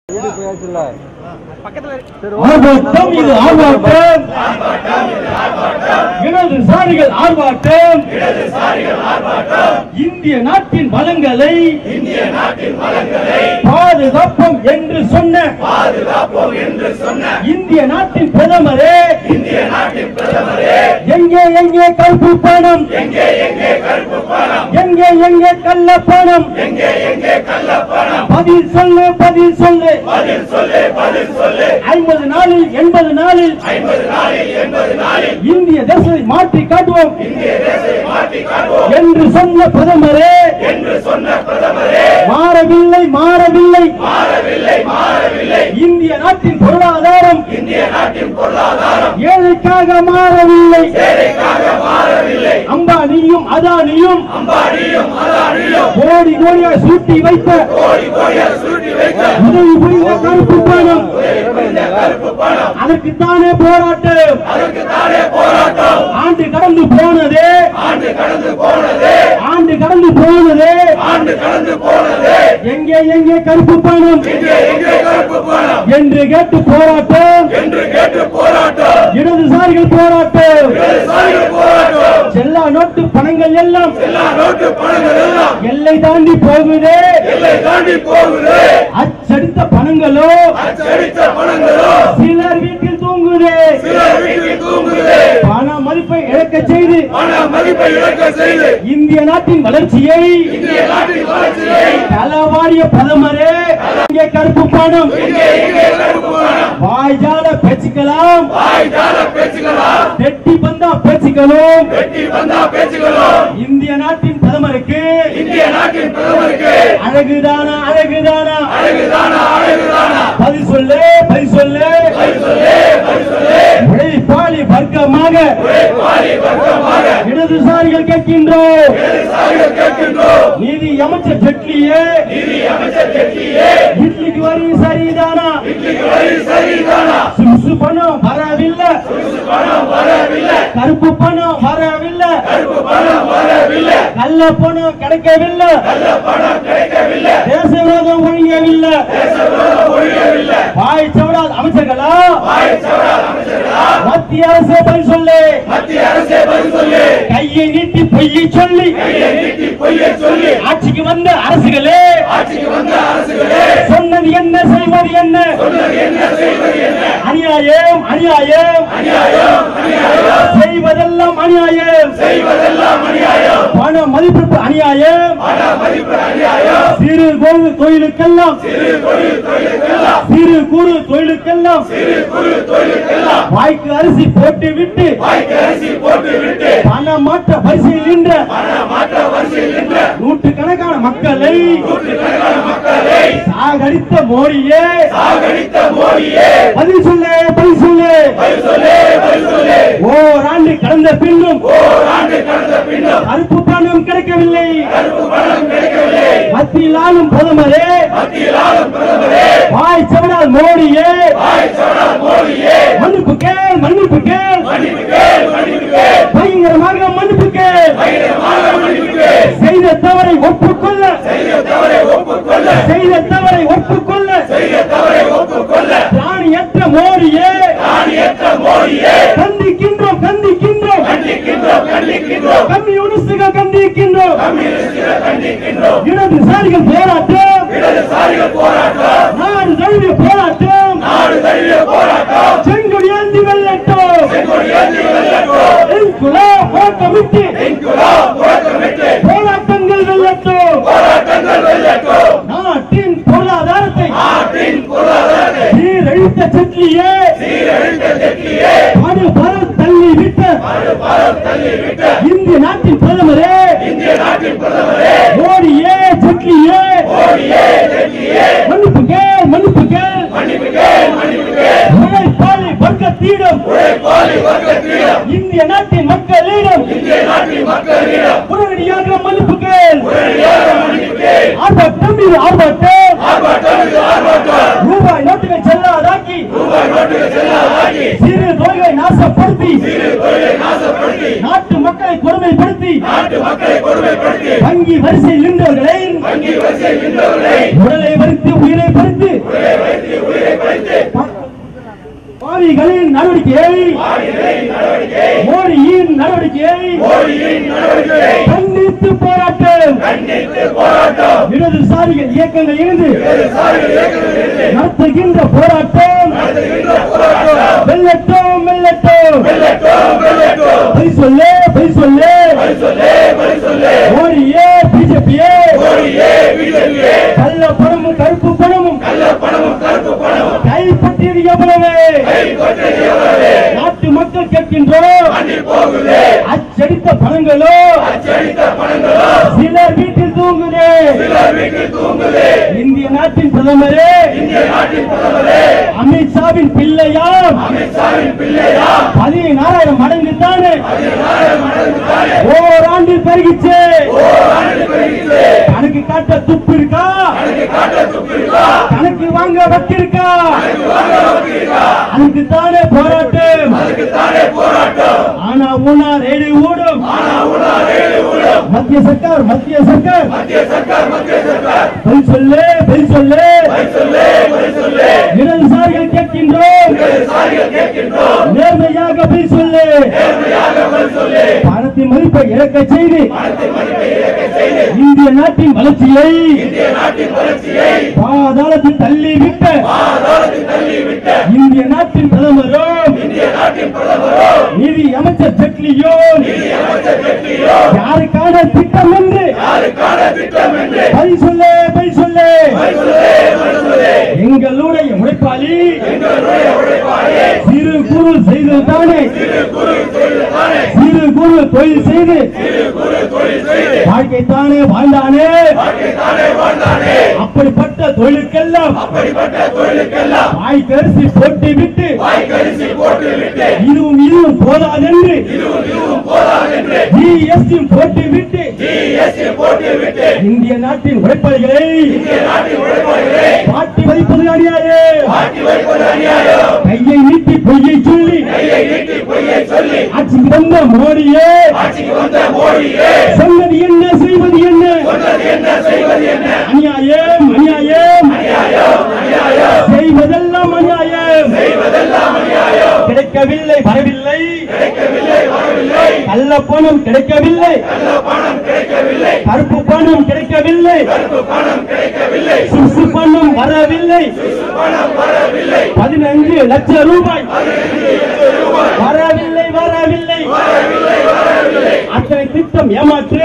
ஆர்ப்பாட்டம் இது ஆர்ப்பாட்டம் இடதுசாரிகள் ஆர்ப்பாட்டம் இந்திய நாட்டின் வளங்களை பாதுகாப்போம் என்று சொன்ன இந்திய நாட்டின் பிரதமரே எங்கே எங்கே கருப்பு பணம் எங்கே எங்கே கள்ள பணம் பதில் சொல்லு பதில் சொல்லு ஐம்பது நாளில் எண்பது நாளில் இந்திய தேசத்தை மாற்றி காட்டுவோம் என்று சொன்ன பிரதமரே மாறவில்லை மாறவில்லை இந்திய நாட்டின் பொருளாதாரம் ஏழைக்காக மாறவில்லை அம்பானியும் அதானியும் கோடி கோடியாக சூட்டி வைத்த உதவி புரிந்த கருப்பு பணம் அதற்குத்தானே போராட்டம் ஆண்டு கடந்து போனதே ஆண்டு கடந்து போனதே எங்கே எங்கே கருப்பு பணம் என்று கேட்டு போராட்டம் இடதுசாரிகள் போராட்டம் செல்லா நோட்டு பணங்கள் எல்லாம் எல்லை தாண்டி போகுதே அச்சடித்த பணங்களோ சிலர் வீட்டில் தூங்குதே பண மதிப்பை இழக்க செய்து மதிப்பை இழக்க செய்து இந்திய நாட்டின் வளர்ச்சியை இந்திய நாட்டின் வளர்ச்சியை களவாடிய பிரதமரே இங்கே கருப்பு பணம் இங்கே இங்கே கருப்பு பணம் வாய்ஜால பேச்சுக்கலாம் வாய்க்கால பேச்சுக்கலாம் வெட்டி பந்தா பேச்சுக்களும் வெட்டி வந்தா பேச்சுகளும் இந்திய நாட்டின் பிரதமருக்கு இந்திய நாட்டின் பிரதமருக்கு அழகுதானா அழகுதானா அழகுதானா அழகுதானா பதில் சொல்லு பதில் சொல்லு பதில் சொல்லு பதில் சொல்லு உழைப்பாளி வர்க்கமாக வாரி வர்க்கமாக இடதுசாரிகள் கேட்கின்றோம் சாரிகள் கேட்கின்றோம் நீதி அமைச்சர் ஜெட்லியே நிதி அமைச்சர் கட்சியே இட்லிக்கு வரி சரிதானா இன்றைக்கு வரி சரிதானா சுசு பணம் வரவில்லை சுசு பணம் வரவில்லை கருப்பு பணம் வரவில்லை கருப்பு பணம் வரவில்லை கள்ள பணம் கிடைக்கவில்லை நல்ல பணம் கிடைக்கவில்லை தேச விரோதம் ஒழியவில்லை தேச விரோதம் ஒழியவில்லை வாய் சவடால் அமைச்சர்களா வாய் சவடால் அமைச்சர்களா மத்திய அரசே பதில் சொல்லு மத்திய அரசே பதில் சொல்லு கையை நீட்டி பொய்யை சொல்லி கையை நீட்டி பொய்யை சொல்லி ஆட்சிக்கு வந்த அரசுகளே ஆட்சிக்கு வந்த அரசுகளே சொன்னது என்ன செய்வது என்ன சொன்னது என்ன செய்வது என்ன அநியாயம் அநியாயம் அநியாயம் அநியாயம் செய்வதெல்லாம் அநியாயம் செய்வதெல்லாம் அநியாயம் பண மதிப்பிற்கு அநியாயம் பண மதிப்பு அநியாயம் சிறு குறு தொழிலுக்கெல்லாம் சிறு தொழில் தொழிலுக்கெல்லாம் சிறு குறு தொழிலுக்கெல்லாம் சிறு குறு தொழிலுக்கெல்லாம் வாய்க்கு அரிசி போட்டு விட்டு வாய்க்கு அரிசி போட்டு விட்டு பண மாற்ற வரிசையில் நின்ற பண மாற்ற வரிசையில் நின்ற நூற்றுக்கணக்கான மக்களை நூற்றுக்கணக்கான மக்களை சாகடித்த மோடியே சாகடித்த மோடியே பதில் சொல்லு பதில் சொல்லு பதில் சொல்லு பதில் சொல்லு ஓராண்டு கடந்த பின்னும் ஓராண்டு கடந்த பின்னும் கருப்பு பணம் கிடைக்கவில்லை கருப்பு பணம் கிடைக்கவில்லை மத்தியில் ஆளும் பிரதமரே மத்தியில் ஆளும் பிரதமரே வாய் செவடால் மோடியே வாய் சவடால் மோடியே மன்னிப்பு கேள் மன்னிப்பு கேள் மன்னிப்பு கேள் மன்னிப்பு கேள் பயங்கரமாக மன்னிப்பு கேள் பயங்கரமாக மன்னிப்பு கேள் செய்த தவறை ஒப்புக்கொள்ள செய்த தவறை ஒப்புக்கொள்ள செய்த தவறை ஒப்புக்கொள்ள செய்த தவறை ஒப்புக்கொள்ள ராணியற்ற மோடியே ராணியற்ற மோடியே கண்டிக்கின்றோம் கண்டிக்கின்றோம் கண்டிக்கின்றோம் கண்டிக்கின்றோம் கம்யூனிஸ்டுகள் கண்டிக்கின்றோம் கம்யூனிஸ்டுகளை கண்டிக்கின்றோம் இடதுசாரிகள் போராட்டம் இடதுசாரிகள் போராட்டம் நாடு தழுவிய போராட்டம் நாடு தழுவிய போராட்டம் செங்கொடி ஏந்தி வெள்ளட்டும் செங்கோடி ஏந்தி வெல்லட்டும் இன்குலாப் ஓட்டமிட்டு இன்குலாப் புறக்கமிட்டு போராட்டங்கள் வெல்லட்டும் போராட்டங்கள் வெல்லட்டும் நாட்டின் பொருளாதாரத்தை நாட்டின் பொருளாதாரத்தை சீரழித்த செட்லியே சீரழித்த தெற்கியே மறு பரம் தள்ளி விட்ட பாரம் தள்ளி விட்ட இந்திய நாட்டின் பிரதமரே இந்திய நாட்டின் பிரதமரே மோடியே செட்லியே மோடியே தெற்கியே மன்னிப்பு கேள் மன்னிப்பு கேள் மன்னிப்பு கேள் மன்னிப்பு கேள் உழைப்பாளி வர்க்கத்திடம் உழைப்பாளி வர்க்கத்திடம் இந்திய நாட்டின் மக்களிடம் இந்திய நாட்டின் மக்களிடம் உடனடியாக மன்னிப்பு கேள் உடனடியாக மன்னிப்பு கேள் ஆர்ப்பாட்டம் இது ஆர்ப்பாட்டம் ஆர்ப்பாட்டம் இது ஆர்ப்பாட்டம் ரூபாய் நோட்டுகள் செல்லாதாக்கி ரூபாய் நோட்டுகள் செல்லாதாக்கி சிறு தொழிலை நாசப்படுத்தி சிறு தொழிலை நாசப்படுத்தி நாட்டு மக்களை கொடுமைப்படுத்தி நாட்டு மக்களை கொடுமைப்படுத்தி வங்கி வரிசையில் நின்றவர்களை வங்கி வரிசையில் நின்றவர்களை உடலை வரித்து உயிரை பறித்து உயிரை வைத்து மோடிகளின் நடவடிக்கையை மோடியின் நடவடிக்கையை மோடியின் நடவடிக்கையை கண்டித்து போராட்டம் கண்டித்து போராட்டம் இடதுசாரிகள் இயக்கங்கள் இருந்து இடதுசாரிகள் இயக்கங்களிலிருந்து நடத்துகின்ற போராட்டம் நடத்துகின்ற போராட்டம் வெல்லட்டும் வெல்லட்டும் வெல்லட்டும் வெல்லட்டும் பொய் சொல்லு பொய் சொல்லு பலி சொல்லே பலி சொல்லே மோடியே பிஜேபியே மோடியே பிஜேபியே கள்ள பணமும் கருப்பு பணமும் கள்ள பணமும் கருப்பு பணமும் கைப்பற்றியது எவ்வளவு கைப்பற்றியது எவ்வளவு நாட்டு மக்கள் கேட்கின்றோம் அண்டி போகுதே அச்சடித்த பணங்களோ அச்சடித்த பணங்களோ சிலர் வீட்டில் தூங்குதே சிலர் வீட்டில் தூங்குதே இந்திய நாட்டின் பிரதமரே இந்திய நாட்டின் பிரதமரே அமித்ஷாவின் பிள்ளையாம் அமித்ஷாவின் பிள்ளையா பதினாறாயிரம் மடங்கு தானே பதினாயிரம் மடங்கு தானே ஓராண்டில் பெருகிச்சு ஓராண்டு பெருகிது கணக்கு காட்ட துப்பு இருக்கா கணக்கு காட்ட துப்பிருக்கா கணக்கு வாங்க வக்கிருக்கா கணக்கு வாங்க வக்கிருக்கா அதுக்கு தானே போராட்டம் அதுக்கு தானே போராட்டம் ஆனா ஊனா ரேடி ஓடும் ஆனா உணா ரயில் ஊழல் மத்திய சர்க்கார் மத்திய சர்க்கார் மத்திய சர்க்கார் மத்திய சர்க்கார் பொய் சொல்லு பொய் சொல்லு பலி சொல்லே பலி சொல்லே இடதுசாரிகள் கேட்கின்றோம் இடதுசாரிகள் கேட்கின்றோம் நேர்மையாக பொய் சொல்லு நேர்மையாக பலி சொல்லே பணத்தின் மதிப்பை இழக்க செய்து பணத்தின் மதிப்பை இழக்க செய்து இந்திய நாட்டின் வளர்ச்சியை இந்திய நாட்டின் வளர்ச்சியை பாதாளத்தில் தள்ளிவிட்ட ஆதாரத்தில் தள்ளிவிட்ட இந்திய நாட்டின் பிரதமரும் இந்திய நாட்டின் பிரதமரோ நிதி அமைச்சர் ஜெட்லியோ நிதி அமைச்சர் ஜெட்லியோ யாருக்கான திட்டம் என்று யாருக்கான திட்டம் என்று பொய் சொல்லு பொய் சொல்லு பலி சொல்லே பலி சொல்லே எங்களுடைய உழைப்பாளி எங்களுடைய உழைப்பாளே சிறு குறு செய்து தானே சிறு குறு தொழில் தானே சிறு குறு தொழில் செய்து சிறு குறு தொழில் செய்து வாழ்க்கை தானே வாழ்ந்தானே வாழ்க்கை தானே வாழ்ந்தானே அப்படிப்பட்ட தொழிலுக்கெல்லாம் அப்படிப்பட்ட தொழிலுக்கெல்லாம் வாய் கரிசி போட்டு விட்டு வாய்க்கரிசி போட்டு விட்டு இதுவும் இதுவும் போதாதென்று இதுவும் இதுவும் போதாதென்று ஜிஎஸ்டி போட்டு விட்டு ஜிஎஸ்டி போட்டு விட்டு இந்திய நாட்டின் உழைப்பாளிகளை இந்திய நாட்டின் உழைப்பாளர்களை மாற்றி வைப்பது அடியாரு மாற்றி வைப்பது அநியாயம் கையை நீட்டி பொய்யை சொல்லி கையை நீட்டி பொய்யை சொல்லி ஆட்சிக்கு வந்த மோடியே ஆட்சிக்கு வந்த மோடியே சொன்னது என்ன செய்வது என்ன சொன்னது என்ன செய்வது என்ன அநியாயம் அநியாயம் அநியாயம் அநியாயம் செய்வதெல்லாம் அநியாயம் செய்வதெல்லாம் அநியாயம் கிடைக்கவில்லை வரவில்லை கிடைக்கவில்லை வரவில்லை கள்ள பணம் கிடைக்கவில்லை நல்ல பணம் கிடைக்கவில்லை கருப்பு பணம் கிடைக்கவில்லை கருப்பு பணம் கிடைக்கவில்லை சுசு பணம் வரவில்லை பணம் வரவில்லை பதினஞ்சு லட்சம் ரூபாய் வரவில்லை வரவில்லை அத்தனை திட்டம் ஏமாற்று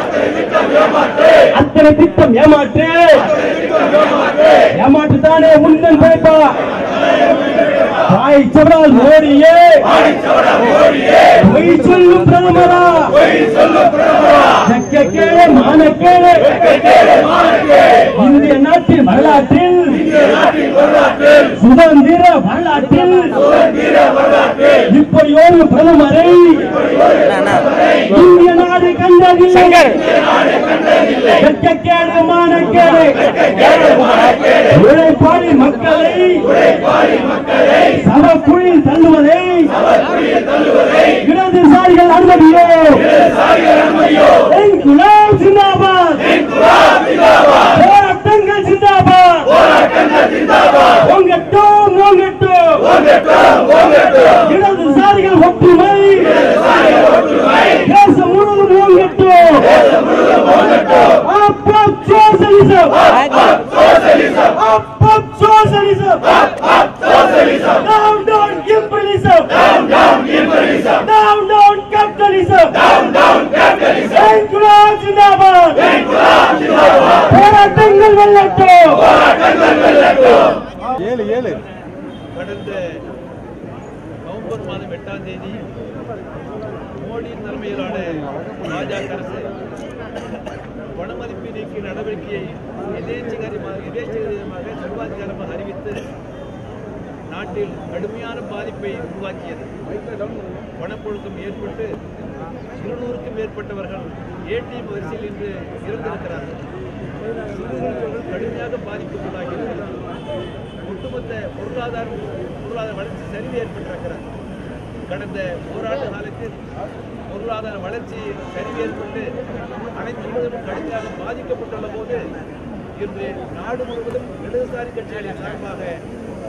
அத்தனை திட்டம் ஏமாற்று ஏமாற்று தானே உந்தன் பிழைப்பா வாய் சொன்னால் மோடியே ஆடிச்சவட மோடியே பொய் சொல்லும் பிரதமரா பொய் சொல்லும் பிரதமரா ஜக்க கேளு மான கேளு கேளு மானுக்கே இந்திய நாட்டின் வரலாற்றில் இந்திய நாட்டின் வரலாற்றில் சுதந்திர வரலாற்றில் சுதந்திர வரலாற்றில் இப்படி ஒரு பிரதமரை இந்திய நாடு கண்டதில்லை வெட்கக்கேடு மானக்கேடு கேளு மானுக்கேடு உழைப்பாளி மக்களை சவக்குழியில் தள்ளுவதை இடதுசாரிகள் அனுமதியோ சாரிகள் அனுமதியோ குலாம் சிந்தாபாத் ஜிந்தாபாத் போராட்டங்கள் சிந்தாபாத் போராட்டங்கள் ஜிந்தாபாத் ஓங்கட்டும் ஓங்கட்டும் ஓங்கட்டும் ஓங்கட்டும் இடதுசாரிகள் ஒற்றுமை தேசம் முழுவதும் ஓங்கட்டும் Up, up, socialism! சோசலிசம் Up, up, socialism! சோசலிசம் Down, down, imperialism! Down down imperialism Down, down, capitalism! Down down capitalism இன்குலாப் ஜிந்தாபாத்! போராட்டங்கள் வெல்லட்டும் போராட்டங்கள் வெல்லட்டும் கடந்த நவம்பர் மாதம் எட்டாம் தேதி மோடியின் தலைமையிலான பாஜக அரசு பணமதிப்பு நீக்கிய நடவடிக்கையை எதேச்சகரமாக எதேச்சகரமாக சர்வாதிகாரமாக அறிவித்து நாட்டில் கடுமையான பாதிப்பை உருவாக்கியது பணப்புழக்கம் ஏற்பட்டு இருநூறுக்கும் மேற்பட்டவர்கள் ஏடிஎம் வரிசையில் இன்று இறந்திருக்கிறார்கள் சிறுகுறிச்சவர்கள் கடுமையாக பாதிப்புக்குள்ளாகியிருக்கிறார்கள் ஒட்டுமொத்த பொருளாதார பொருளாதார வளர்ச்சி சரிவு ஏற்பட்டிருக்கிறது கடந்த ஓராண்டு காலத்தில் பொருளாதார வளர்ச்சி சரிவு ஏற்பட்டு அனைத்து முழுவதும் கடுமையாக பாதிக்கப்பட்டுள்ள போது இன்று நாடு முழுவதும் இடதுசாரி கட்சிகளின் சார்பாக பணம்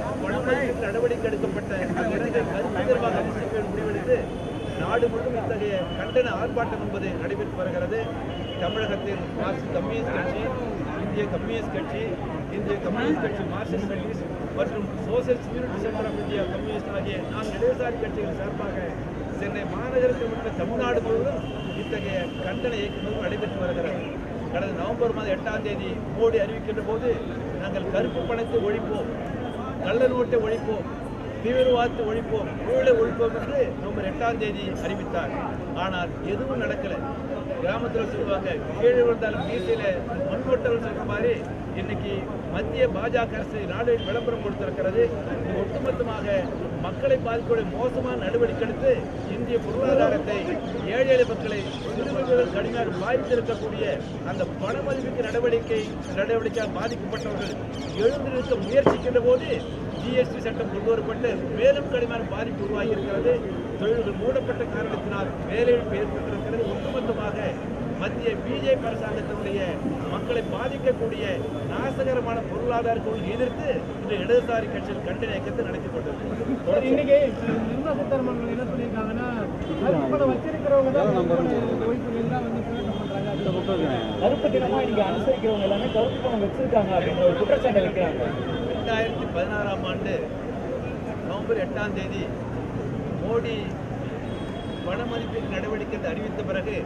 மதிப்பீட்டு நடவடிக்கை எடுக்கப்பட்ட அந்த இடத்தை கருத்து நிர்வாக அறிவிக்க முடிவெடுத்து நாடு முழுவதும் இத்தகைய கண்டன ஆர்ப்பாட்டம் என்பது நடைபெற்று வருகிறது தமிழகத்தில் மார்க்சிஸ்ட் கம்யூனிஸ்ட் கட்சி இந்திய கம்யூனிஸ்ட் கட்சி இந்திய கம்யூனிஸ்ட் கட்சி மார்க்சிஸ்ட் கம்யூனிஸ்ட் மற்றும் socialist unit centre of India communist ஆகிய நான்கு இடதுசாரி கட்சிகள் சார்பாக சென்னை மாநகரத்தில் உள்ள தமிழ்நாடு முழுவதும் இத்தகைய கண்டன இயக்கம் நடைபெற்று வருகிறது கடந்த நவம்பர் மாதம் எட்டாம் தேதி மோடி அறிவிக்கின்ற போது நாங்கள் கருப்பு பணத்தை ஒழிப்போம் கள்ள நோட்டை ஒழிப்போம் தீவிரவாதத்தை ஒழிப்போம் ஊழலை ஒழிப்போம் என்று நவம்பர் எட்டாம் தேதி அறிவித்தார் ஆனால் எதுவும் நடக்கல கிராமத்தில் சொல்லுவாங்க கீழே விழுந்தாலும் மீசையில மண்வட்டல் சொல்ற மாதிரி இன்னைக்கு மத்திய பாஜக அரசு நாடு விளம்பரம் கொடுத்திருக்கிறது இது ஒட்டுமொத்தமாக மக்களை பாதிக்கக்கூடிய மோசமான நடவடிக்கை எடுத்து இந்திய பொருளாதாரத்தை ஏழை எளிய மக்களை சிறுவர்கள் கடுமையாக பாதித்திருக்கக்கூடிய அந்த பண மதிப்பிற்கு நடவடிக்கை நடவடிக்கையால் பாதிக்கப்பட்டவர்கள் எழுந்திருக்க முயற்சிக்கின்ற போது ஜிஎஸ்டி சட்டம் கொண்டு வரப்பட்டு மேலும் கடுமையான பாதிப்பு உருவாகி இருக்கிறது தொழில்கள் மூடப்பட்ட காரணத்தினால் வேலையிழப்பு ஏற்பட்டிருக்கிறது ஒட்டுமொத்தமாக மத்திய பிஜேபி அரசாங்கத்தினுடைய மக்களை பாதிக்கக்கூடிய நாசகரமான பொருளாதார கொள்கை எதிர்த்து இந்த இடதுசாரி கட்சிகள் கண்டன இயக்கத்தை நடத்தி கொண்டிருக்கிறது இன்னைக்கு நிர்மலா சீதாராமன் அவர்கள் என்ன சொல்லியிருக்காங்கன்னா கருப்பு பணம் வச்சிருக்கிறவங்க தான் ஒய்ப்புகள் தான் வந்து பிரயோஜனம் பண்றாங்க கருப்பு தினமா இன்னைக்கு அனுசரிக்கிறவங்க எல்லாமே கருப்பு பணம் வச்சிருக்காங்க அப்படின்ற ஒரு குற்றச்சாட்டை வைக்கிறாங்க ரெண்டாயிரத்தி பதினாறாம் ஆண்டு நவம்பர் எட்டாம் தேதி மோடி பண மதிப்பீட்டு நடவடிக்கை அறிவித்த பிறகு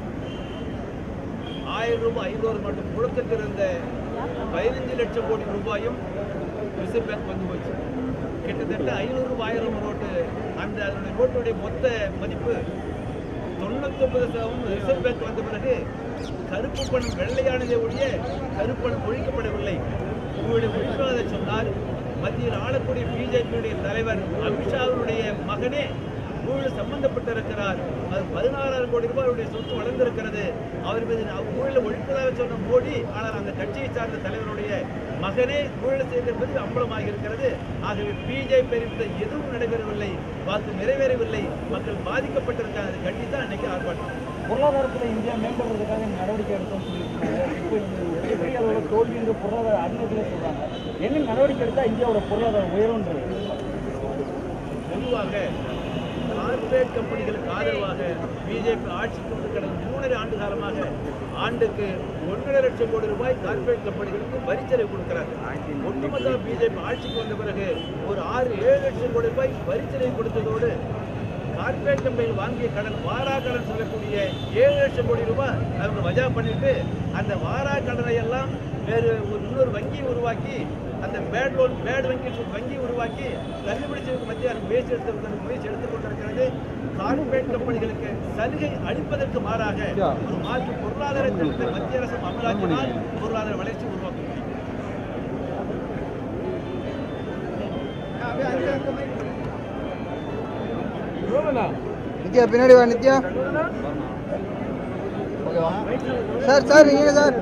ஆயிரம் ரூபாய் ஐநூறு மட்டும் புழக்கத்தில் இருந்த பதினஞ்சு லட்சம் கோடி ரூபாயும் ரிசர்வ் பேங்க் வந்து போச்சு கிட்டத்தட்ட ஐநூறு ரூபாய் ஆயிரம் நோட்டு அந்த அதனுடைய நோட்டுடைய மொத்த மதிப்பு தொண்ணூத்தொன்பது சதவீதம் ரிசர்வ் பேங்க் வந்த பிறகு கருப்பு பணம் வெள்ளையானதை ஒழிய கருப்பு பணம் ஒழிக்கப்படவில்லை உங்களுடைய ஒழிப்பதை சொன்னால் மத்தியில் ஆளக்கூடிய பிஜேபியுடைய தலைவர் அமித்ஷாவினுடைய மகனே ஊழல் சம்பந்தப்பட்டிருக்கிறார் அது பதினாறாயிரம் கோடி ரூபாய் அவருடைய சொத்து வளர்ந்திருக்கிறது அவர் மீது நான் ஊழலை ஒழிப்பதாக சொன்ன மோடி ஆனால் அந்த கட்சியை சார்ந்த தலைவருடைய மகனே ஊழல் செய்தது என்பது அம்பலமாக இருக்கிறது ஆகவே பிஜேபி அறிவித்த எதுவும் நடைபெறவில்லை வாக்கு நிறைவேறவில்லை மக்கள் பாதிக்கப்பட்டிருக்காங்க அதை கட்டி தான் அன்னைக்கு ஆர்ப்பாட்டம் பொருளாதாரத்தில் இந்தியா மேம்படுறதுக்காக நடவடிக்கை எடுத்தோம்னு சொல்லியிருக்காங்க இப்போ இந்த எப்படி அதோட தோல்வி என்று பொருளாதார அறிஞர்களே சொல்றாங்க என்ன நடவடிக்கை எடுத்தா இந்தியாவோட பொருளாதாரம் உயரும்ன்றது பொதுவாக கார்ப்பரேட் கம்பெனிகளுக்கு ஆதரவாக பிஜேபி ஆட்சிக்கு வந்து கடந்த மூணரை ஆண்டு காலமாக ஆண்டுக்கு ஒன்றரை லட்சம் கோடி ரூபாய் கார்ப்பரேட் கம்பெனிகளுக்கு வரிச்சலை கொடுக்கிறாங்க ஒட்டுமொத்த பிஜேபி ஆட்சிக்கு வந்த பிறகு ஒரு ஆறு ஏழு லட்சம் கோடி ரூபாய் வரிச்சலை கொடுத்ததோடு கார்ப்பரேட் கம்பெனிகள் வாங்கிய கடன் வாரா கடன் சொல்லக்கூடிய ஏழு லட்சம் கோடி ரூபாய் அவங்க வஜா பண்ணிட்டு அந்த வாரா கடனை எல்லாம் வேறு ஒரு இன்னொரு வங்கியை உருவாக்கி அந்த பேட் லோன் பேட் வங்கி வங்கி உருவாக்கி கண்டுபிடிச்சதுக்கு மத்திய அரசு முயற்சி எடுத்து முயற்சி எடுத்துக் கொண்டிருக்கிறது கார்ப்பரேட் கம்பெனிகளுக்கு சலுகை அளிப்பதற்கு மாறாக ஒரு மாற்று பொருளாதார திட்டத்தை மத்திய அரசு அமலாக்கினால் பொருளாதார வளர்ச்சி உருவாக்க முடியும் நித்யா பின்னாடி வா நித்யா ஓகேவா சார் சார் நீங்க சார்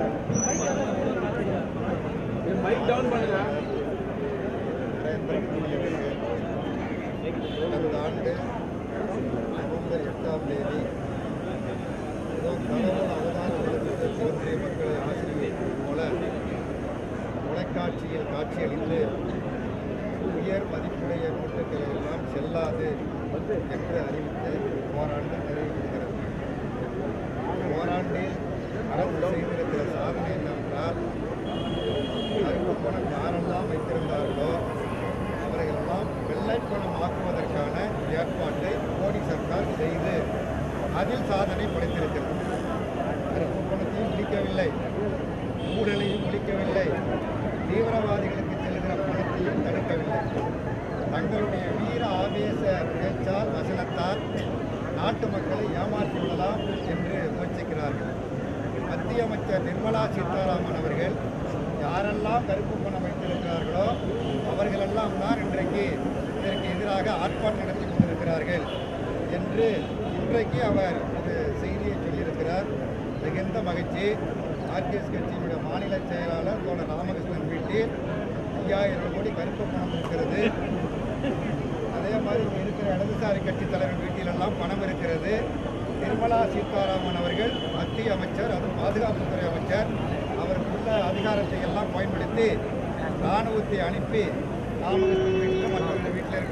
கடந்த ஆண்டு நவம்பர் எட்டாம் தேதி ஏதோ கடவுள் அவதாரம் எடுத்து ஒன்றிய மக்களை ஆசீர்வதிப்பது போல தொலைக்காட்சியில் காட்சியளித்து உயர் மதிப்புடைய நோட்டுகள் எல்லாம் செல்லாது என்று அறிவித்து ஓராண்டு நிறைவேறுகிறது ஓராண்டில் அரசு செய்திருக்கிற சாதனை என்னவென்றால் கருப்பு பணம் யாரெல்லாம் வைத்திருந்தார்களோ அவர்களெல்லாம் வெள்ளைப்பணம் ஆக்குவதற்கான ஏற்பாட்டை மோடி சர்க்கார் செய்து அதில் சாதனை படைத்திருக்கிறது கருப்பு பணத்தையும் ஒழிக்கவில்லை ஊழலையும் ஒழிக்கவில்லை தீவிரவாதிகளுக்கு செல்கிற பணத்தையும் தடுக்கவில்லை தங்களுடைய வீர ஆவேச பேச்சால் வசனத்தால் நாட்டு மக்களை ஏமாற்றி விடலாம் என்று முயற்சிக்கிறார்கள் மத்திய அமைச்சர் நிர்மலா சீதாராமன் அவர்கள் யாரெல்லாம் கருப்பு பணம் வைத்திருக்கிறார்களோ அவர்களெல்லாம் தான் இன்றைக்கு இதற்கு எதிராக ஆர்ப்பாட்டம் நடத்தி கொண்டிருக்கிறார்கள் என்று இன்றைக்கு அவர் ஒரு செய்தியை சொல்லியிருக்கிறார் மிகுந்த மகிழ்ச்சி ஆர்கேஎஸ் கட்சியினுடைய மாநில செயலாளர் தோழர் ராமகிருஷ்ணன் வீட்டில் ஐயாயிரம் கோடி கருப்பு பணம் இருக்கிறது அதே மாதிரி இங்கே இருக்கிற இடதுசாரி கட்சி தலைவர் வீட்டிலெல்லாம் பணம் இருக்கிறது நிர்மலா சீதாராமன் அவர்கள் மத்திய அமைச்சர் அதுவும் பாதுகாப்புத்துறை அமைச்சர் அவருக்குள்ள அதிகாரத்தை எல்லாம் பயன்படுத்தி இராணுவத்தை அனுப்பி ராமகிருஷ்ணன் வீட்டிலும் மற்றவர்கள்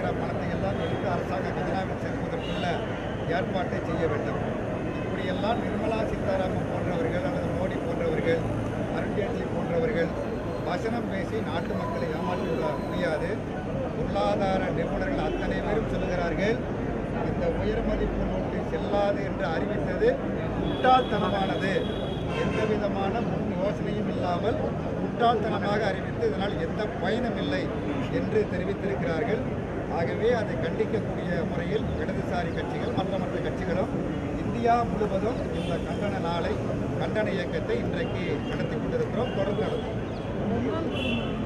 இருக்கிற பணத்தை எல்லாம் எடுத்து அரசாங்க கஜனாவில் சேர்ப்பதற்குள்ள ஏற்பாட்டை செய்ய வேண்டும் இப்படியெல்லாம் நிர்மலா சீதாராமன் போன்றவர்கள் அல்லது மோடி போன்றவர்கள் அருண்ஜேட்லி போன்றவர்கள் வசனம் பேசி நாட்டு மக்களை ஏமாற்றி விட முடியாது பொருளாதார நிபுணர்கள் அத்தனை பேரும் சொல்லுகிறார்கள் இந்த உயர் மதிப்பு நோட்டு செல்லாது என்று அறிவித்தது முட்டாள்தனமானது எந்த விதமான முன் யோசனையும் இல்லாமல் முட்டாள்தனமாக அறிவித்து இதனால் எந்த பயனும் இல்லை என்று தெரிவித்திருக்கிறார்கள் ஆகவே அதை கண்டிக்கக்கூடிய முறையில் இடதுசாரி கட்சிகள் மற்ற மற்ற கட்சிகளும் இந்தியா முழுவதும் இந்த கண்டன நாளை கண்டன இயக்கத்தை இன்றைக்கு நடத்தி கொண்டிருக்கிறோம் தொடர்ந்து நடத்தும்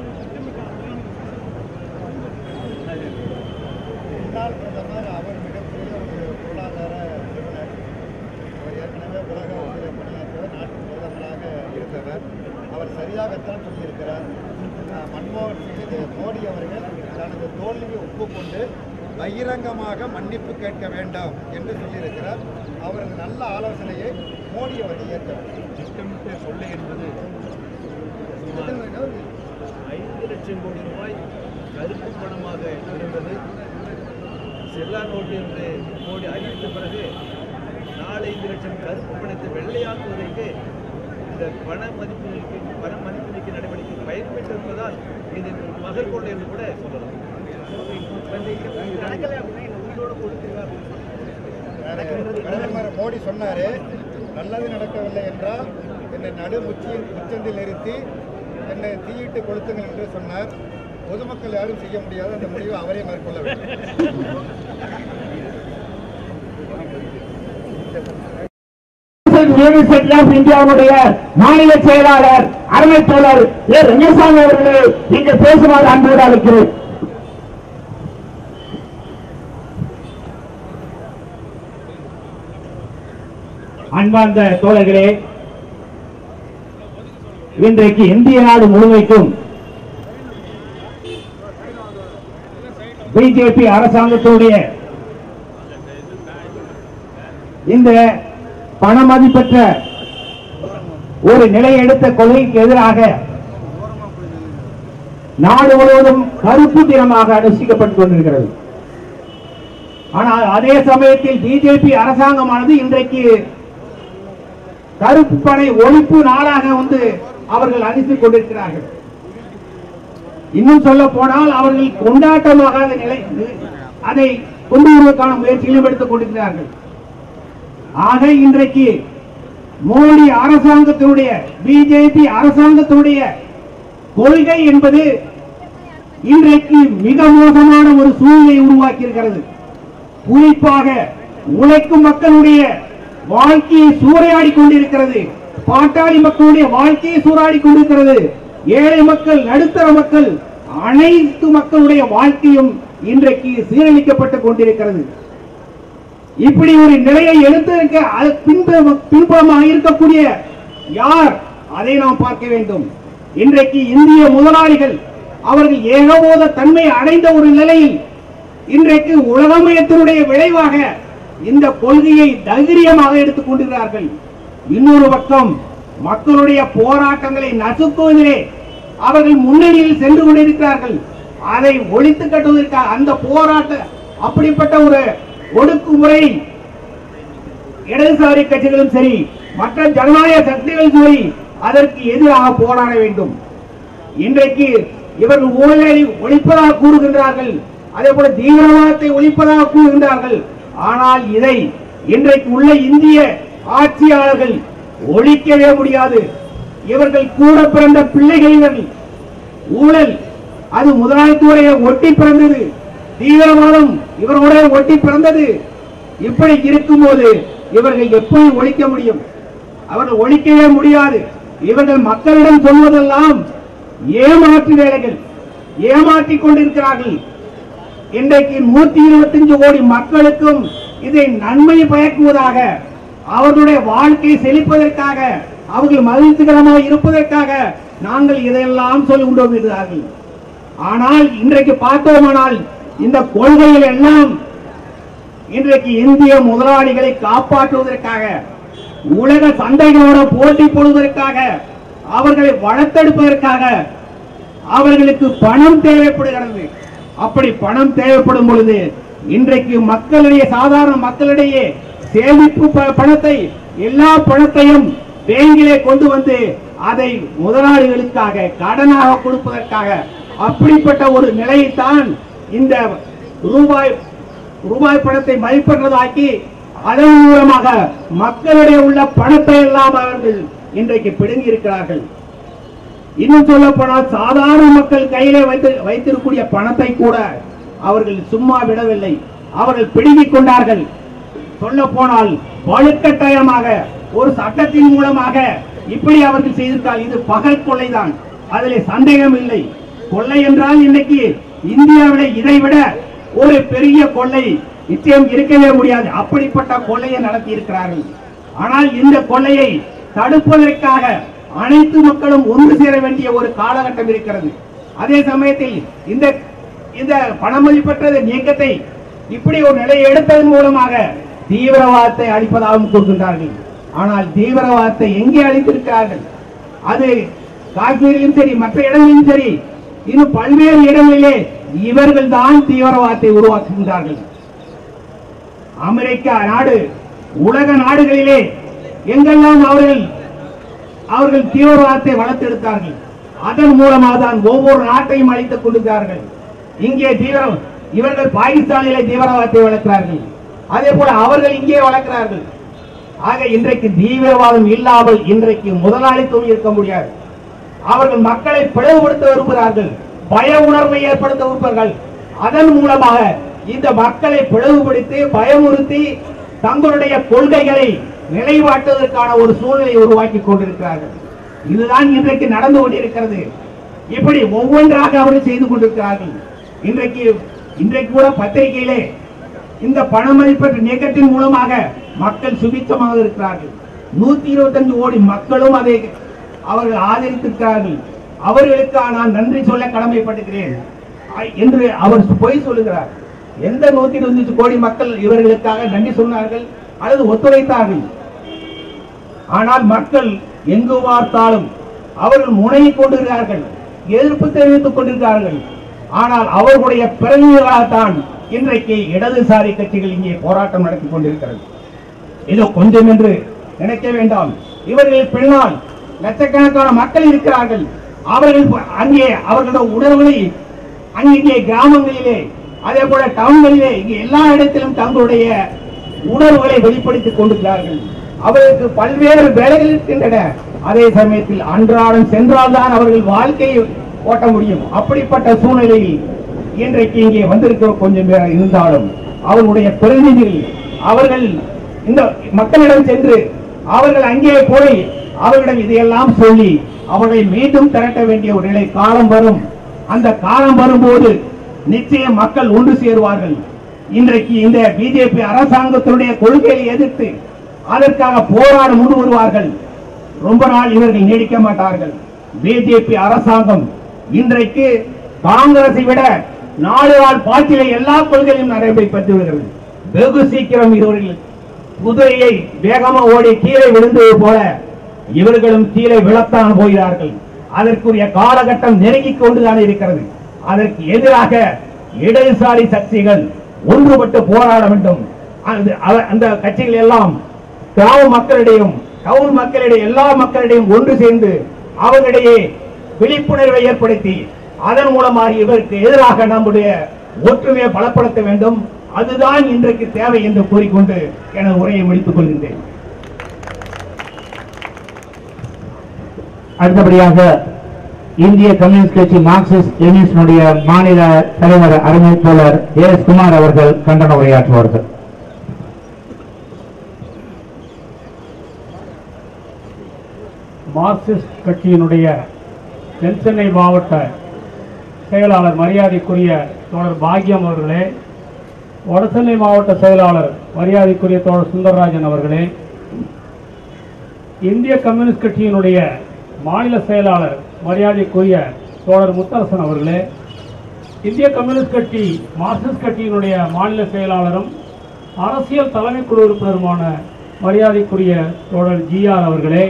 முன்னாள் பிரதமர் அவர் மிகப்பெரிய ஒரு பொருளாதார நிபுணர் அவர் ஏற்கனவே உலக வங்கியில் பணியாற்றியவர் நாட்டு பிரதமராக இருந்தவர் அவர் சரியாகத்தான் சொல்லியிருக்கிறார் அஹ், மன்மோகன் சிங் இது மோடி அவர்கள் தனது தோல்வியை ஒப்புக்கொண்டு பகிரங்கமாக மன்னிப்பு கேட்க வேண்டாம் என்று சொல்லியிருக்கிறார் அவரது நல்ல ஆலோசனையை மோடி அவர்கள் ஏற்க வேண்டும் திட்டமிட்ட கொள்ளை என்பது சுமார் ஐந்து லட்சம் கோடி ரூபாய் கருப்பு பணமாக இருந்தது செல்லா நோட்டு என்று மோடி அறிவித்த பிறகு நாலஞ்சு லட்சம் கருப்பு பணத்தை வெள்ளையாக்குவதற்கு இந்த பண மதிப்பு பண மதிப்பு நீக்க நடவடிக்கை பயன்பெற்றிருப்பதால் இது மகள் கொள்ளை என்று கூட சொல்லலாம் நடக்கலை அப்படின்னா இந்த உயிரோடு கொடுத்துருக்காரு பிரதமர் மோடி சொன்னாரு நல்லது நடக்கவில்லை என்றால் என்னை நடு உச்சியில் உச்சந்தில் நிறுத்தி என்னை தீயிட்டு கொளுத்துங்கள் என்று சொன்னார் பொதுமக்கள் யாரும் செய்ய முடியாத அந்த முடிவை அவரே மேற்கொள்ள வேண்டும் யூனிவர்சிட்டி ஆஃப் இந்தியாவுடைய மாநில செயலாளர் அருமை தோழர் ஏ ரங்கசாமி அவர்களை இங்கு பேசுமாறு அன்போடு அழைக்கிறேன் அன்பார்ந்த தோழர்களே இன்றைக்கு இந்திய நாடு முழுமைக்கும் பிஜேபி அரசாங்கத்துடைய இந்த பணமதிப்பற்ற ஒரு நிலை எடுத்த கொள்கைக்கு எதிராக நாடு முழுவதும் கருப்பு தினமாக அனுஷ்டிக்கப்பட்டுக் கொண்டிருக்கிறது ஆனால் அதே சமயத்தில் பிஜேபி அரசாங்கமானது இன்றைக்கு கருப்பு பணை ஒழிப்பு நாளாக வந்து அவர்கள் அனுப்பிக் கொண்டிருக்கிறார்கள் இன்னும் சொல்ல போனால் அவர்கள் கொண்டாட்டமாகாத நிலை அதை கொண்டு வருவதற்கான முயற்சிகளும் எடுத்துக் கொண்டிருக்கிறார்கள் ஆக இன்றைக்கு மோடி அரசாங்கத்தினுடைய பிஜேபி அரசாங்கத்தினுடைய கொள்கை என்பது இன்றைக்கு மிக மோசமான ஒரு சூழ்நிலை உருவாக்கி இருக்கிறது குறிப்பாக உழைக்கும் மக்களுடைய வாழ்க்கையை சூறையாடி கொண்டிருக்கிறது பாட்டாளி மக்களுடைய வாழ்க்கையை சூறாடி கொண்டிருக்கிறது ஏழை மக்கள் நடுத்தர மக்கள் அனைத்து மக்களுடைய வாழ்க்கையும் இன்றைக்கு சீரழிக்கப்பட்டுக் கொண்டிருக்கிறது இப்படி ஒரு நிலையை எடுத்திருக்க அது பின்பு பின்புறமாக இருக்கக்கூடிய யார் அதை நாம் பார்க்க வேண்டும் இன்றைக்கு இந்திய முதலாளிகள் அவர்கள் ஏகபோத தன்மை அடைந்த ஒரு நிலையில் இன்றைக்கு உலகமயத்தினுடைய விளைவாக இந்த கொள்கையை தைரியமாக எடுத்துக் கொண்டிருக்கிறார்கள் இன்னொரு பக்கம் மக்களுடைய போராட்டங்களை நசுக்குவதிலே அவர்கள் முன்னணியில் சென்று கொண்டிருக்கிறார்கள் அதை ஒழித்து கட்டுவதற்காக அந்த போராட்ட அப்படிப்பட்ட ஒரு ஒடுக்குமுறை இடதுசாரி கட்சிகளும் சரி மற்ற ஜனநாயக சக்திகளும் சரி அதற்கு எதிராக போராட வேண்டும் இன்றைக்கு இவர்கள் ஊழலை ஒழிப்பதாக கூறுகின்றார்கள் அதே போல தீவிரவாதத்தை ஒழிப்பதாக கூறுகின்றார்கள் ஆனால் இதை இன்றைக்கு உள்ள இந்திய ஆட்சியாளர்கள் ஒழிக்கவே முடியாது இவர்கள் கூட பிறந்த பிள்ளைகள் இவர்கள் ஊழல் அது முதலாளித்துறையை ஒட்டி பிறந்தது தீவிரவாதம் இவர்களுடைய ஒட்டி பிறந்தது இப்படி இருக்கும்போது இவர்கள் எப்படி ஒழிக்க முடியும் அவர்கள் ஒழிக்கவே முடியாது இவர்கள் மக்களிடம் சொல்வதெல்லாம் ஏமாற்று வேலைகள் ஏமாற்றிக் கொண்டிருக்கிறார்கள் இன்றைக்கு நூத்தி இருபத்தஞ்சு கோடி மக்களுக்கும் இதை நன்மை பயக்குவதாக அவர்களுடைய வாழ்க்கை செழிப்பதற்காக அவர்கள் மகிழ்ச்சிகரமாக இருப்பதற்காக நாங்கள் இதையெல்லாம் சொல்லிக் கொண்டு வருகிறார்கள் ஆனால் இன்றைக்கு பார்த்தோமானால் இந்த கொள்கைகள் எல்லாம் இன்றைக்கு இந்திய முதலாளிகளை காப்பாற்றுவதற்காக உலக சந்தைகளோட போட்டி போடுவதற்காக அவர்களை வளர்த்தெடுப்பதற்காக அவர்களுக்கு பணம் தேவைப்படுகிறது அப்படி பணம் தேவைப்படும் பொழுது இன்றைக்கு மக்களிடையே சாதாரண மக்களிடையே சேமிப்பு ப- பணத்தை எல்லா பணத்தையும் பேங்கிலே கொண்டு வந்து அதை முதலாளிகளுக்காக கடனாக கொடுப்பதற்காக அப்படிப்பட்ட ஒரு நிலையைத்தான் இந்த ரூபாய் ரூபாய் பணத்தை மதிப்பற்றதாக்கி அதன் மூலமாக மக்களிடையே உள்ள பணத்தை எல்லாம் அவர்கள் இன்றைக்கு பிடுங்கி இருக்கிறார்கள் இன்னும் சொல்ல போனால் சாதாரண மக்கள் கையிலே வைத்து வைத்திருக்கக்கூடிய பணத்தை கூட அவர்கள் சும்மா விடவில்லை அவர்கள் பிடுங்கிக் கொண்டார்கள் சொல்ல போனால் வலுக்கட்டாயமாக ஒரு சட்டத்தின் மூலமாக இப்படி அவர்கள் செய்திருக்கால் இது பகல் கொள்ளைதான் அதிலே சந்தேகம் இல்லை கொள்ளை என்றால் இன்னைக்கு இந்தியாவிலே இதைவிட ஒரு பெரிய கொள்ளை நிச்சயம் இருக்கவே முடியாது அப்படிப்பட்ட கொள்ளையை நடத்தி இருக்கிறார்கள் ஆனால் இந்த கொள்ளையை தடுப்பதற்காக அனைத்து மக்களும் ஒன்று சேர வேண்டிய ஒரு காலகட்டம் இருக்கிறது அதே சமயத்தில் இந்த இந்த பணமதிப்பற்ற நீக்கத்தை இப்படி ஒரு நிலையை எடுப்பதன் மூலமாக தீவிரவாதத்தை அளிப்பதாகவும் கூறுகின்றார்கள் ஆனால் தீவிரவாதத்தை எங்கே அளித்திருக்கிறார்கள் அது காஷ்மீரிலும் சரி மற்ற இடங்களிலும் சரி இன்னும் பல்வேறு இடங்களிலே இவர்கள் தான் தீவிரவாதத்தை உருவாக்குகின்றார்கள் அமெரிக்கா நாடு உலக நாடுகளிலே எங்கெல்லாம் அவர்கள் அவர்கள் தீவிரவாதத்தை வளர்த்தெடுத்தார்கள் அதன் மூலமாக தான் ஒவ்வொரு நாட்டையும் அழித்துக் கொண்டிருக்கிறார்கள் இங்கே தீவிரம் இவர்கள் பாகிஸ்தானிலே தீவிரவாதத்தை வளர்க்கிறார்கள் அதே போல அவர்கள் இங்கே வளர்க்கிறார்கள் ஆக இன்றைக்கு தீவிரவாதம் இல்லாமல் இன்றைக்கு முதலாளித்துவம் இருக்க முடியாது அவர்கள் மக்களை பிளவுபடுத்த விரும்புகிறார்கள் பய உணர்வை ஏற்படுத்த விரும்புகிறார்கள் அதன் மூலமாக இந்த மக்களை பிளவுபடுத்தி பயமுறுத்தி தங்களுடைய கொள்கைகளை நிலைவாட்டுவதற்கான ஒரு சூழ்நிலையை உருவாக்கி கொண்டிருக்கிறார்கள் இதுதான் இன்றைக்கு நடந்து கொண்டிருக்கிறது இப்படி ஒவ்வொன்றாக அவர்கள் செய்து கொண்டிருக்கிறார்கள் இன்றைக்கு இன்றைக்கு கூட பத்திரிகையிலே இந்த பணமதிப்பற்ற நீக்கத்தின் மூலமாக மக்கள் சுபிச்சமாக இருக்கிறார்கள் நூத்தி இருபத்தஞ்சு கோடி மக்களும் அதை அவர்கள் ஆதரித்திருக்கிறார்கள் அவர்களுக்கு நான் நன்றி சொல்ல கடமைப்பட்டிருக்கிறேன் ஐ- என்று அவர் பொய் சொல்லுகிறார் எந்த நூத்தி இருபத்தஞ்சு கோடி மக்கள் இவர்களுக்காக நன்றி சொன்னார்கள் அல்லது ஒத்துழைத்தார்கள் ஆனால் மக்கள் எங்கு பார்த்தாலும் அவர்கள் முனையை கொண்டிருக்கிறார்கள் எதிர்ப்பு தெரிவித்துக் கொண்டிருக்கிறார்கள் ஆனால் அவர்களுடைய பிரதிநிதிகளாகத்தான் இன்றைக்கு இடதுசாரி கட்சிகள் இங்கே போராட்டம் நடத்தி கொண்டிருக்கிறது இது கொஞ்சம் என்று நினைக்க வேண்டாம் இவர்கள் பின்னால் லட்சக்கணக்கான மக்கள் இருக்கிறார்கள் அவர்கள் ப- அங்கே அவர்களோட உணர்வுகளை அங்கே கிராமங்களிலே அதே போல டவுன்களிலே இங்கே எல்லா இடத்திலும் தங்களுடைய உணர்வுகளை வெளிப்படுத்திக் கொண்டிருக்கிறார்கள் அவர்களுக்கு பல்வேறு வேலைகள் இருக்கின்றன அதே சமயத்தில் அன்றாடம் சென்றால்தான் அவர்கள் வாழ்க்கையை ஓட்ட முடியும் அப்படிப்பட்ட சூழ்நிலையில் இன்றைக்கு இங்கே வந்திருக்கிற கொஞ்சம் பேர் இருந்தாலும் அவர்களுடைய பிரதிநிதிகள் அவர்கள் இந்த மக்களிடம் சென்று அவர்கள் அங்கே போய் அவர்களிடம் இதையெல்லாம் சொல்லி அவர்களை மீண்டும் திரட்ட வேண்டிய ஒரு நிலை காலம் வரும் அந்த காலம் வரும்போது நிச்சயம் மக்கள் ஒன்று சேருவார்கள் இன்றைக்கு இந்த பிஜேபி அரசாங்கத்தினுடைய கொள்கையை எதிர்த்து அதற்காக போராட முன் வருவார்கள் ரொம்ப நாள் இவர்கள் நீடிக்க மாட்டார்கள் பிஜேபி அரசாங்கம் இன்றைக்கு காங்கிரஸை விட நாடு நாள் பாட்டிலே எல்லா கொள்கையும் நடைமுறைப்படுத்தி வருகிறது வெகு சீக்கிரம் இவர்கள் குதிரையை வேகமா ஓடி கீழே விழுந்தது போல இவர்களும் கீழே விழத்தான் போகிறார்கள் அதற்குரிய காலகட்டம் நெருங்கிக் கொண்டுதான் இருக்கிறது அதற்கு எதிராக இடதுசாரி சக்திகள் ஒன்றுபட்டு போராட வேண்டும் அந்த அவ- அந்த கட்சிகள் எல்லாம் கிராம மக்களிடையும் டவுன் மக்களிடையே எல்லா மக்களிடையும் ஒன்று சேர்ந்து அவர்களிடையே விழிப்புணர்வை ஏற்படுத்தி அதன் மூலமாக இவருக்கு எதிராக நம்முடைய ஒற்றுமையை பலப்படுத்த வேண்டும் அதுதான் இன்றைக்கு தேவை என்று கூறிக்கொண்டு எனது உரையை முடித்துக் கொள்கின்றேன் அடுத்தபடியாக இந்திய கம்யூனிஸ்ட் கட்சி மார்க்சிஸ்ட் லெனினிஸ்டுடைய மாநில தலைவர் அருமை தோழர் எஸ் குமார் அவர்கள் கண்டன உரையாற்றுவார்கள் மார்க்சிஸ்ட் கட்சியினுடைய தென்சென்னை மாவட்ட செயலாளர் மரியாதைக்குரிய தோழர் பாக்யம் அவர்களே வடசென்னை மாவட்ட செயலாளர் மரியாதைக்குரிய தோழர் சுந்தரராஜன் அவர்களே இந்திய கம்யூனிஸ்ட் கட்சியினுடைய மாநில செயலாளர் மரியாதைக்குரிய தோழர் முத்தரசன் அவர்களே இந்திய கம்யூனிஸ்ட் கட்சி மார்க்சிஸ்ட் கட்சியினுடைய மாநில செயலாளரும் அரசியல் தலைமை குழு உறுப்பினருமான மரியாதைக்குரிய தோழர் ஜிஆர் அவர்களே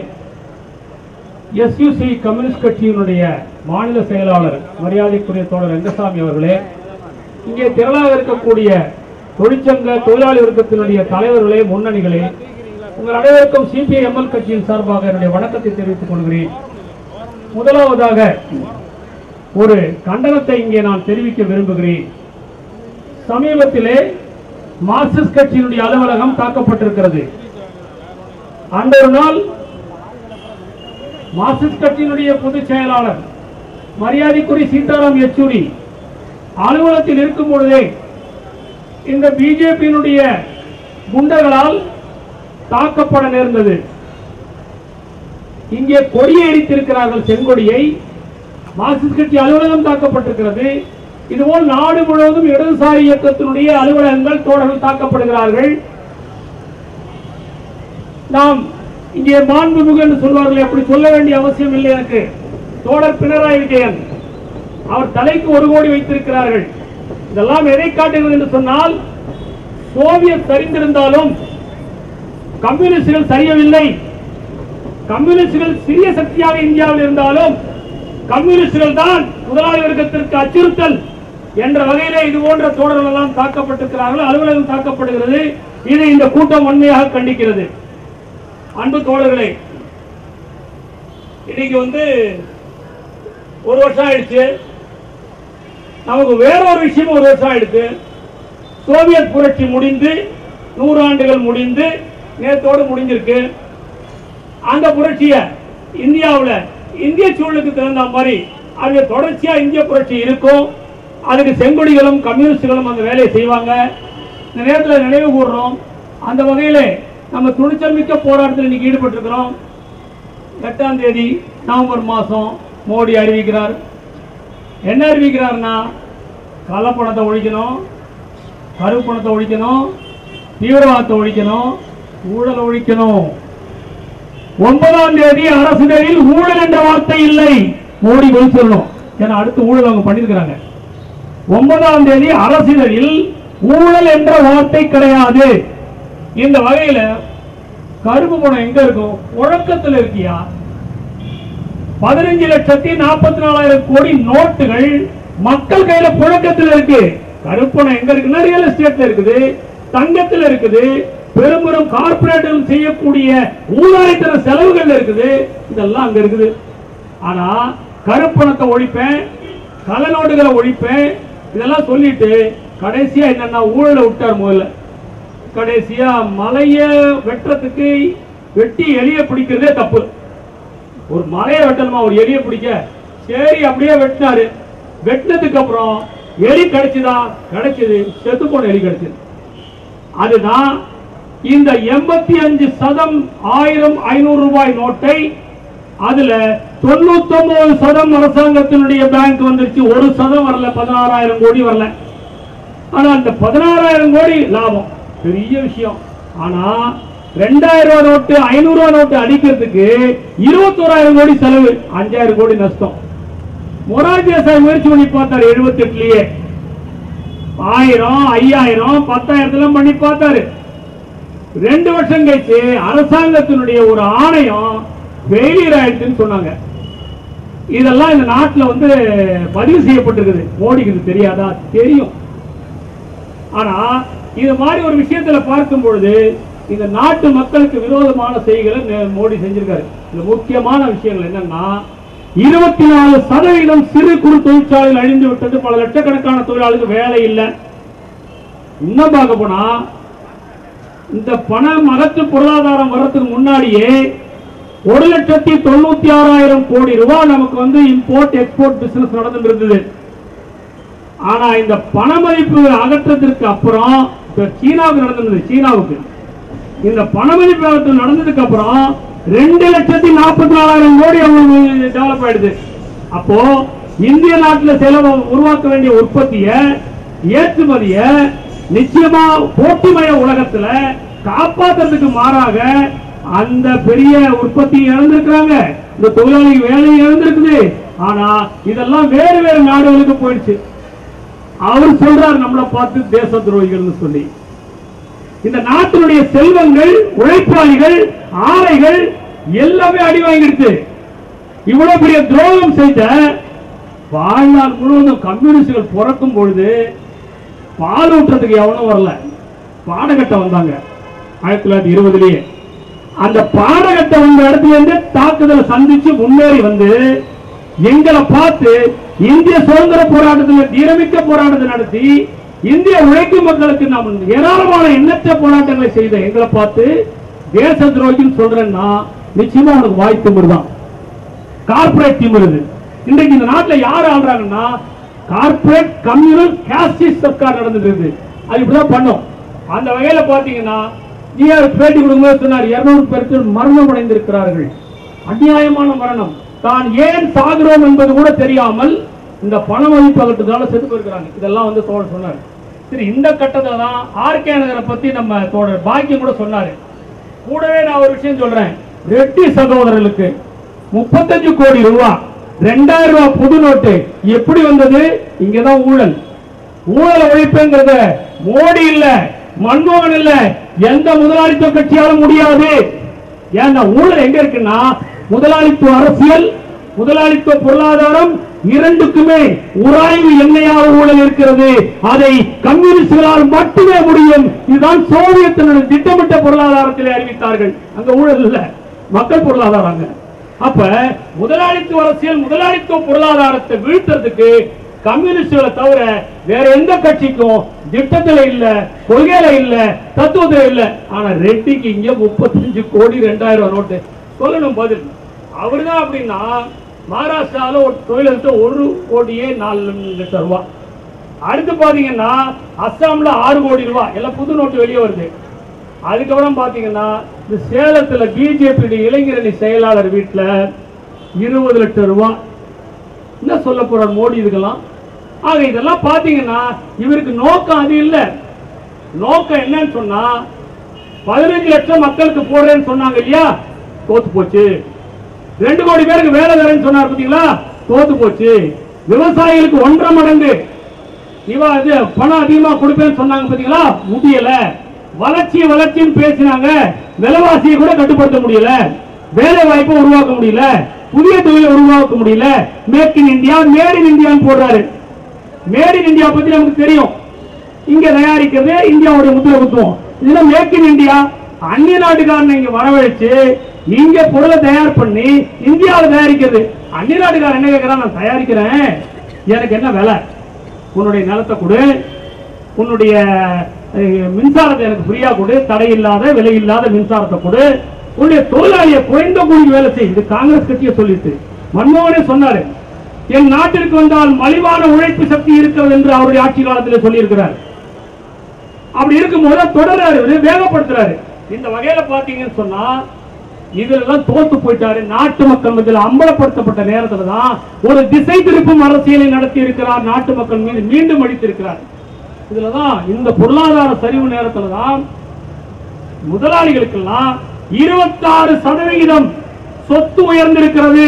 எஸ்யூசி கம்யூனிஸ்ட் கட்சியினுடைய மாநில செயலாளர் மரியாதைக்குரிய தோழர் ரங்கசாமி அவர்களே இங்கே திரளாக இருக்கக்கூடிய தொழிற்சங்க தொழிலாளி வர்க்கத்தினுடைய தலைவர்களே முன்னணிகளே உங்கள் அனைவருக்கும் சிபிஐ எம்எல் கட்சியின் சார்பாக என்னுடைய வணக்கத்தை தெரிவித்துக் கொள்கிறேன் முதலாவதாக ஒரு கண்டனத்தை இங்கே நான் தெரிவிக்க விரும்புகிறேன் சமீபத்திலே மார்க்சிஸ்ட் கட்சியினுடைய அலுவலகம் தாக்கப்பட்டிருக்கிறது அந்த ஒரு நாள் மார்க்சிஸ்ட் கட்சியினுடைய பொதுச் செயலாளர் மரியாதைக்குரிய சீதாராம் யெச்சூரி அலுவலகத்தில் இருக்கும் பொழுதே இந்த பிஜேபியினுடைய குண்டர்களால் தாக்கப்பட நேர்ந்தது இங்கே கொடியை எரித்திருக்கிறார்கள் செங்கொடியை மார்க்சிஸ்ட் கட்சி அலுவலகம் தாக்கப்பட்டிருக்கிறது இதுபோல் நாடு முழுவதும் இடதுசாரி இயக்கத்தினுடைய அலுவலகங்கள் தோழர்கள் தாக்கப்படுகிறார்கள் நாம் இங்கே மாண்புமிகு என்று சொல்வார்கள் அப்படி சொல்ல வேண்டிய அவசியம் இல்லை எனக்கு தோழர் பினராயி விஜயன் அவர் தலைக்கு ஒரு கோடி வைத்திருக்கிறார்கள் இதெல்லாம் எதை காட்டுகிறது என்று சொன்னால் சோவியத் சரிந்திருந்தாலும் கம்யூனிஸ்டுகள் சரியவில்லை கம்யூனிஸ்டுகள் சிறிய சக்தியாக இந்தியாவில் இருந்தாலும் கம்யூனிஸ்டுகள் தான் முதலாளி வர்க்கத்திற்கு அச்சுறுத்தல் என்ற வகையிலே இது போன்ற தோழர்கள் எல்லாம் தாக்கப்பட்டிருக்கிறார்கள் அலுவலகம் தாக்கப்படுகிறது இதை இந்த கூட்டம் உண்மையாக கண்டிக்கிறது அன்பு தோழர்களே இன்னைக்கு வந்து ஒரு வருஷம் ஆயிடுச்சு நமக்கு வேற ஒரு விஷயம் ஒரு வருஷம் ஆயிடுச்சு சோவியத் புரட்சி முடிந்து நூறு ஆண்டுகள் முடிந்து நேத்தோடு முடிஞ்சிருக்கு அந்த புரட்சிய இந்தியாவுல இந்திய சூழலுக்கு தகுந்த மாதிரி அது தொடர்ச்சியா இந்திய புரட்சி இருக்கும் அதுக்கு செங்கொடிகளும் கம்யூனிஸ்டுகளும் அந்த வேலையை செய்வாங்க இந்த நேரத்தில் நினைவு கூறுறோம் அந்த வகையில நம்ம துணிச்சல் மிக்க போராட்டத்தில் இன்னைக்கு ஈடுபட்டிருக்கிறோம் எட்டாம் தேதி நவம்பர் மாதம் மோடி அறிவிக்கிறார் என்ன அறிவிக்கிறார்னா கள்ளப்பணத்தை ஒழிக்கணும் கருப்பு பணத்தை ஒழிக்கணும் தீவிரவாதத்தை ஒழிக்கணும் ஊழலை ஒழிக்கணும் ஒன்பதாம் தேதி அரசிதழில் ஊழல் என்ற வார்த்தை இல்லை மோடி போய் சொல்லணும் ஏன்னா அடுத்து ஊழல் அவங்க பண்ணிருக்கிறாங்க ஒன்பதாம் தேதி அரசிதழில் ஊழல் என்ற வார்த்தை கிடையாது இந்த வகையில கருப்பு பணம் எங்க இருக்கும் புழக்கத்தில் இருக்கியா பதினஞ்சு லட்சத்தி நாற்பத்தி நாலாயிரம் கோடி நோட்டுகள் மக்கள் கையில புழக்கத்தில் இருக்கு கருப்பணம் எங்க இருக்குன்னா ரியல் எஸ்டேட்ல இருக்குது தங்கத்தில் இருக்குது பெரும் பெரும் கார்பரேட்டுகள் செய்யக்கூடிய ஊழலைத்தர செலவுகள் இருக்குது இதெல்லாம் அங்க இருக்குது ஆனா கருப்பணத்தை ஒழிப்பேன் கள்ள நோட்டுகளை ஒழிப்பேன் இதெல்லாம் சொல்லிட்டு கடைசியா என்னன்னா ஊழலை விட்டார் முதல்ல கடைசியா மலைய வெட்டுறதுக்கு வெட்டி எலிய பிடிக்கிறதே தப்பு ஒரு மலையை வெட்டணுமா ஒரு எலிய பிடிக்க சரி அப்படியே வெட்டினாரு வெட்டினதுக்கு அப்புறம் எலி கிடைச்சுதா கிடைச்சது செத்து போன எலி கிடைச்சது அதுதான் இந்த எண்பத்தி அஞ்சு சதம் ஆயிரம் ஐநூறு ரூபாய் நோட்டை அதுல தொண்ணூத்தி ஒன்பது சதம் அரசாங்கத்தினுடைய பேங்க் வந்துருச்சு ஒரு சதம் வரல பதினாறாயிரம் கோடி வரல ஆனா அந்த பதினாறாயிரம் கோடி லாபம் பெரிய விஷயம் ஆனா ரெண்டாயிரம் ரூபாய் நோட்டு ஐநூறு ரூபாய் நோட்டு அடிக்கிறதுக்கு இருபத்தோராயிரம் கோடி செலவு அஞ்சாயிரம் கோடி நஷ்டம் மொரார்ஜி தேசாய் முயற்சி பண்ணி பார்த்தாரு எழுபத்தி எட்டுலயே ஆயிரம் ஐயாயிரம் பத்தாயிரத்துல பண்ணி பார்த்தாரு ரெண்டு வருஷம் கழிச்சு அரசாங்கத்தினுடைய ஒரு ஆணையம் ஃபெயிலியர் ஆயிடுச்சுன்னு சொன்னாங்க இதெல்லாம் இந்த நாட்டுல வந்து பதிவு செய்யப்பட்டிருக்குது மோடிக்கு இது தெரியாதா தெரியும் ஆனா இது மாதிரி ஒரு விஷயத்துல பார்க்கும் பொழுது இந்த நாட்டு மக்களுக்கு விரோதமான செய்திகளை நே- மோடி செஞ்சிருக்காரு இந்த முக்கியமான விஷயங்கள் என்னன்னா இருபத்தி நாலு சதவீதம் சிறு குறு தொழிற்சாலைகள் அழிந்து விட்டது பல லட்சக்கணக்கான தொழிலாளர்களுக்கு வேலை இல்லை இன்னும் பார்க்க போனா இந்த பணம் அகற்று பொருளாதாரம் வர்றதுக்கு முன்னாடியே ஒரு லட்சத்தி தொண்ணூத்தி ஆறாயிரம் கோடி ரூபாய் நமக்கு வந்து இம்போர்ட் எக்ஸ்போர்ட் பிசினஸ் நடந்துட்டு இருந்தது ஆனா இந்த பண மதிப்பு அகற்றத்திற்கு அப்புறம் இப்ப சீனாவுக்கு நடந்தது சீனாவுக்கு இந்த பண மதிப்பு அகற்றம் நடந்ததுக்கு அப்புறம் ரெண்டு லட்சத்தி நாற்பத்தி நாலாயிரம் கோடி அவங்களுக்கு டெவலப் ஆயிடுது அப்போ இந்திய நாட்டுல செலவு உருவாக்க வேண்டிய உற்பத்திய ஏற்றுமதிய நிச்சயமா போட்டிமய உலகத்துல காப்பாத்துறதுக்கு மாறாக அந்த பெரிய உற்பத்தி இழந்திருக்கிறாங்க இந்த தொழிலாளி வேலை இழந்திருக்குது ஆனா இதெல்லாம் வேறு வேறு நாடுகளுக்கு போயிடுச்சு அவர் சொல்றார் நம்மளை பார்த்து தேச துரோகிகள்னு சொல்லி இந்த நாட்டினுடைய செல்வங்கள் உழைப்பாளிகள் ஆலைகள் எல்லாமே அடி வாங்கிடுச்சு இவ்வளவு பெரிய துரோகம் செய்த வாழ்நாள் முழுவதும் கம்யூனிஸ்டுகள் பிறக்கும் பொழுது பால் ஊட்டுறதுக்கு எவனும் வரல பாடகட்ட வந்தாங்க ஆயிரத்தி தொள்ளாயிரத்தி இருபதுலயே அந்த பாடகட்ட வந்த இடத்துல இருந்து தாக்குதலை சந்திச்சு முன்னேறி வந்து எங்களை பார்த்து இந்திய சுதந்திர போராட்டத்தில் தீரமிக்க போராட்டத்தை நடத்தி இந்திய உழைக்கும் மக்களுக்கு நாம் ஏராளமான எண்ணற்ற போராட்டங்களை செய்த எங்களை பார்த்து தேச துரோகின்னு சொல்றேன்னா நிச்சயமா உனக்கு வாய் திமிருதான் கார்பரேட் திமிர் இது இன்றைக்கு இந்த நாட்டுல யார் ஆள்றாங்கன்னா கார்பரேட் கம்யூனல் கேஸ்டிஸ்ட் சர்க்கார் நடந்துட்டு இருக்கு அது இப்படிதான் பண்ணும் அந்த வகையில பாத்தீங்கன்னா நீர் பேட்டி கொடுக்கும்போது சொன்னார் இருநூறு பேருக்கு மரணம் அடைந்திருக்கிறார்கள் அநியாயமான மரணம் தான் ஏன் சாகிறோம் என்பது கூட தெரியாமல் இந்த பண மதிப்பகட்டுனால செத்து போயிருக்கிறாங்க இதெல்லாம் வந்து தோழர் சொன்னார் சரி இந்த கட்டத்துல தான் ஆர்கே நகரை பத்தி நம்ம தோழர் பாக்கியம் கூட சொன்னாரு கூடவே நான் ஒரு விஷயம் சொல்றேன் ரெட்டி சகோதரர்களுக்கு முப்பத்தஞ்சு கோடி ரூபாய் ரெண்டாயிரம் ரூபாய் புது நோட்டு எப்படி வந்தது இங்கதான் ஊழல் ஊழல் ஒழிப்புங்கிறத மோடி இல்ல மன்மோகன் இல்ல எந்த முதலாளித்துவ கட்சியாலும் முடியாது ஏன்னா ஊழல் எங்க இருக்குன்னா முதலாளித்துவ அரசியல் முதலாளித்துவ பொருளாதாரம் இரண்டுக்குமே உராய்வு எண்ணெயாக ஊழல் இருக்கிறது அதை கம்யூனிஸ்டுகளால் மட்டுமே முடியும் இதுதான் சோவியத்தினுடைய திட்டமிட்ட பொருளாதாரத்தில் அறிவித்தார்கள் அங்க ஊழல் இல்ல மக்கள் பொருளாதாரம் அங்க. அப்ப முதலாளித்துவ அரசியல் முதலாளித்துவ பொருளாதாரத்தை வீழ்த்துறதுக்கு கம்யூனிஸ்டுகளை தவிர வேற எந்த கட்சிக்கும் திட்டத்துல இல்ல கொள்கையில இல்ல தத்துவத்துல இல்ல ஆனா ரெட்டிக்கு இங்க முப்பத்தஞ்சு கோடி ரெண்டாயிரம் ரூபாய் நோட்டு சொல்லணும் பதில் அவருதான் அப்படின்னா மகாராஷ்டிரால ஒரு தொழிலகத்தை ஒரு கோடியே நாலு லட்சம் ரூபாய் அடுத்து பாத்தீங்கன்னா அஸ்ஸாம்ல ஆறு கோடி ரூபாய் எல்லாம் புது நோட்டு வெளியே வருது அதுக்கப்புறம் பாத்தீங்கன்னா இந்த சேலத்துல பிஜேபி இளைஞரணி செயலாளர் வீட்டுல இருபது லட்சம் ரூபாய் என்ன சொல்ல போறார் மோடி இதுக்கெல்லாம் ஆக இதெல்லாம் பாத்தீங்கன்னா இவருக்கு நோக்கம் அது இல்ல நோக்கம் என்னன்னு சொன்னா பதினஞ்சு லட்சம் மக்களுக்கு போடுறேன்னு சொன்னாங்க இல்லையா தோத்து போச்சு ரெண்டு கோடி பேருக்கு வேலை தரேன்னு சொன்னார் பாத்தீங்களா தோத்து போச்சு விவசாயிகளுக்கு ஒன்றரை மடங்கு இவ இது பணம் அதிகமா கொடுப்பேன்னு சொன்னாங்க பாத்தீங்களா முடியல வளர்ச்சி வளர்ச்சின்னு பேசினாங்க விலைவாசியை கூட கட்டுப்படுத்த முடியல வேலை வாய்ப்பை உருவாக்க முடியல புதிய தொழிலை உருவாக்க முடியல make in India made in இந்தியான்னு போடுறாரு மேட் இன் இந்தியா பத்தி நமக்கு தெரியும் இங்க தயாரிக்கிறது இந்தியாவுடைய முத்திரை குத்துவோம் இதுல மேக் இன் இந்தியா அந்நிய நாட்டுக்காரனை இங்க வரவழைச்சு இங்க பொருளை தயார் பண்ணி இந்தியாவில் தயாரிக்கிறது அந்நிய நாட்டுக்காரன் என்ன கேட்கறான் நான் தயாரிக்கிறேன் எனக்கு என்ன விலை உன்னுடைய நிலத்தை கொடு உன்னுடைய அஹ், மின்சாரத்தை எனக்கு ஃப்ரீயா கொடு தடை இல்லாத விலை இல்லாத மின்சாரத்தை கொடு உன்னுடைய தொழிலாளியை குறைந்த கூலி வேலை செய் இது காங்கிரஸ் கட்சியை சொல்லிட்டு மன்மோகனே சொன்னாரு என் நாட்டிற்கு வந்தால் மலிவான உழைப்பு சக்தி இருக்கிறது என்று அவருடைய ஆட்சி காலத்தில் சொல்லியிருக்கிறார் அப்படி இருக்கும்போது தொடர்றாரு இவரு, வேகப்படுத்துறாரு இந்த வகையில பாத்தீங்கன்னு சொன்னா இதுல எல்லாம் தோத்து போயிட்டாரு நாட்டு மக்கள் மத்தியில் அம்பலப்படுத்தப்பட்ட நேரத்துல தான் ஒரு திசை திருப்பும் அரசியலை நடத்தி இருக்கிறார் நாட்டு மக்கள் மீது மீண்டும் அடித்திருக்கிறார் இதுலதான் இந்த பொருளாதார சரிவு நேரத்துல தான் முதலாளிகளுக்கெல்லாம் இருபத்தாறு சதவிகிதம் சொத்து உயர்ந்திருக்கிறது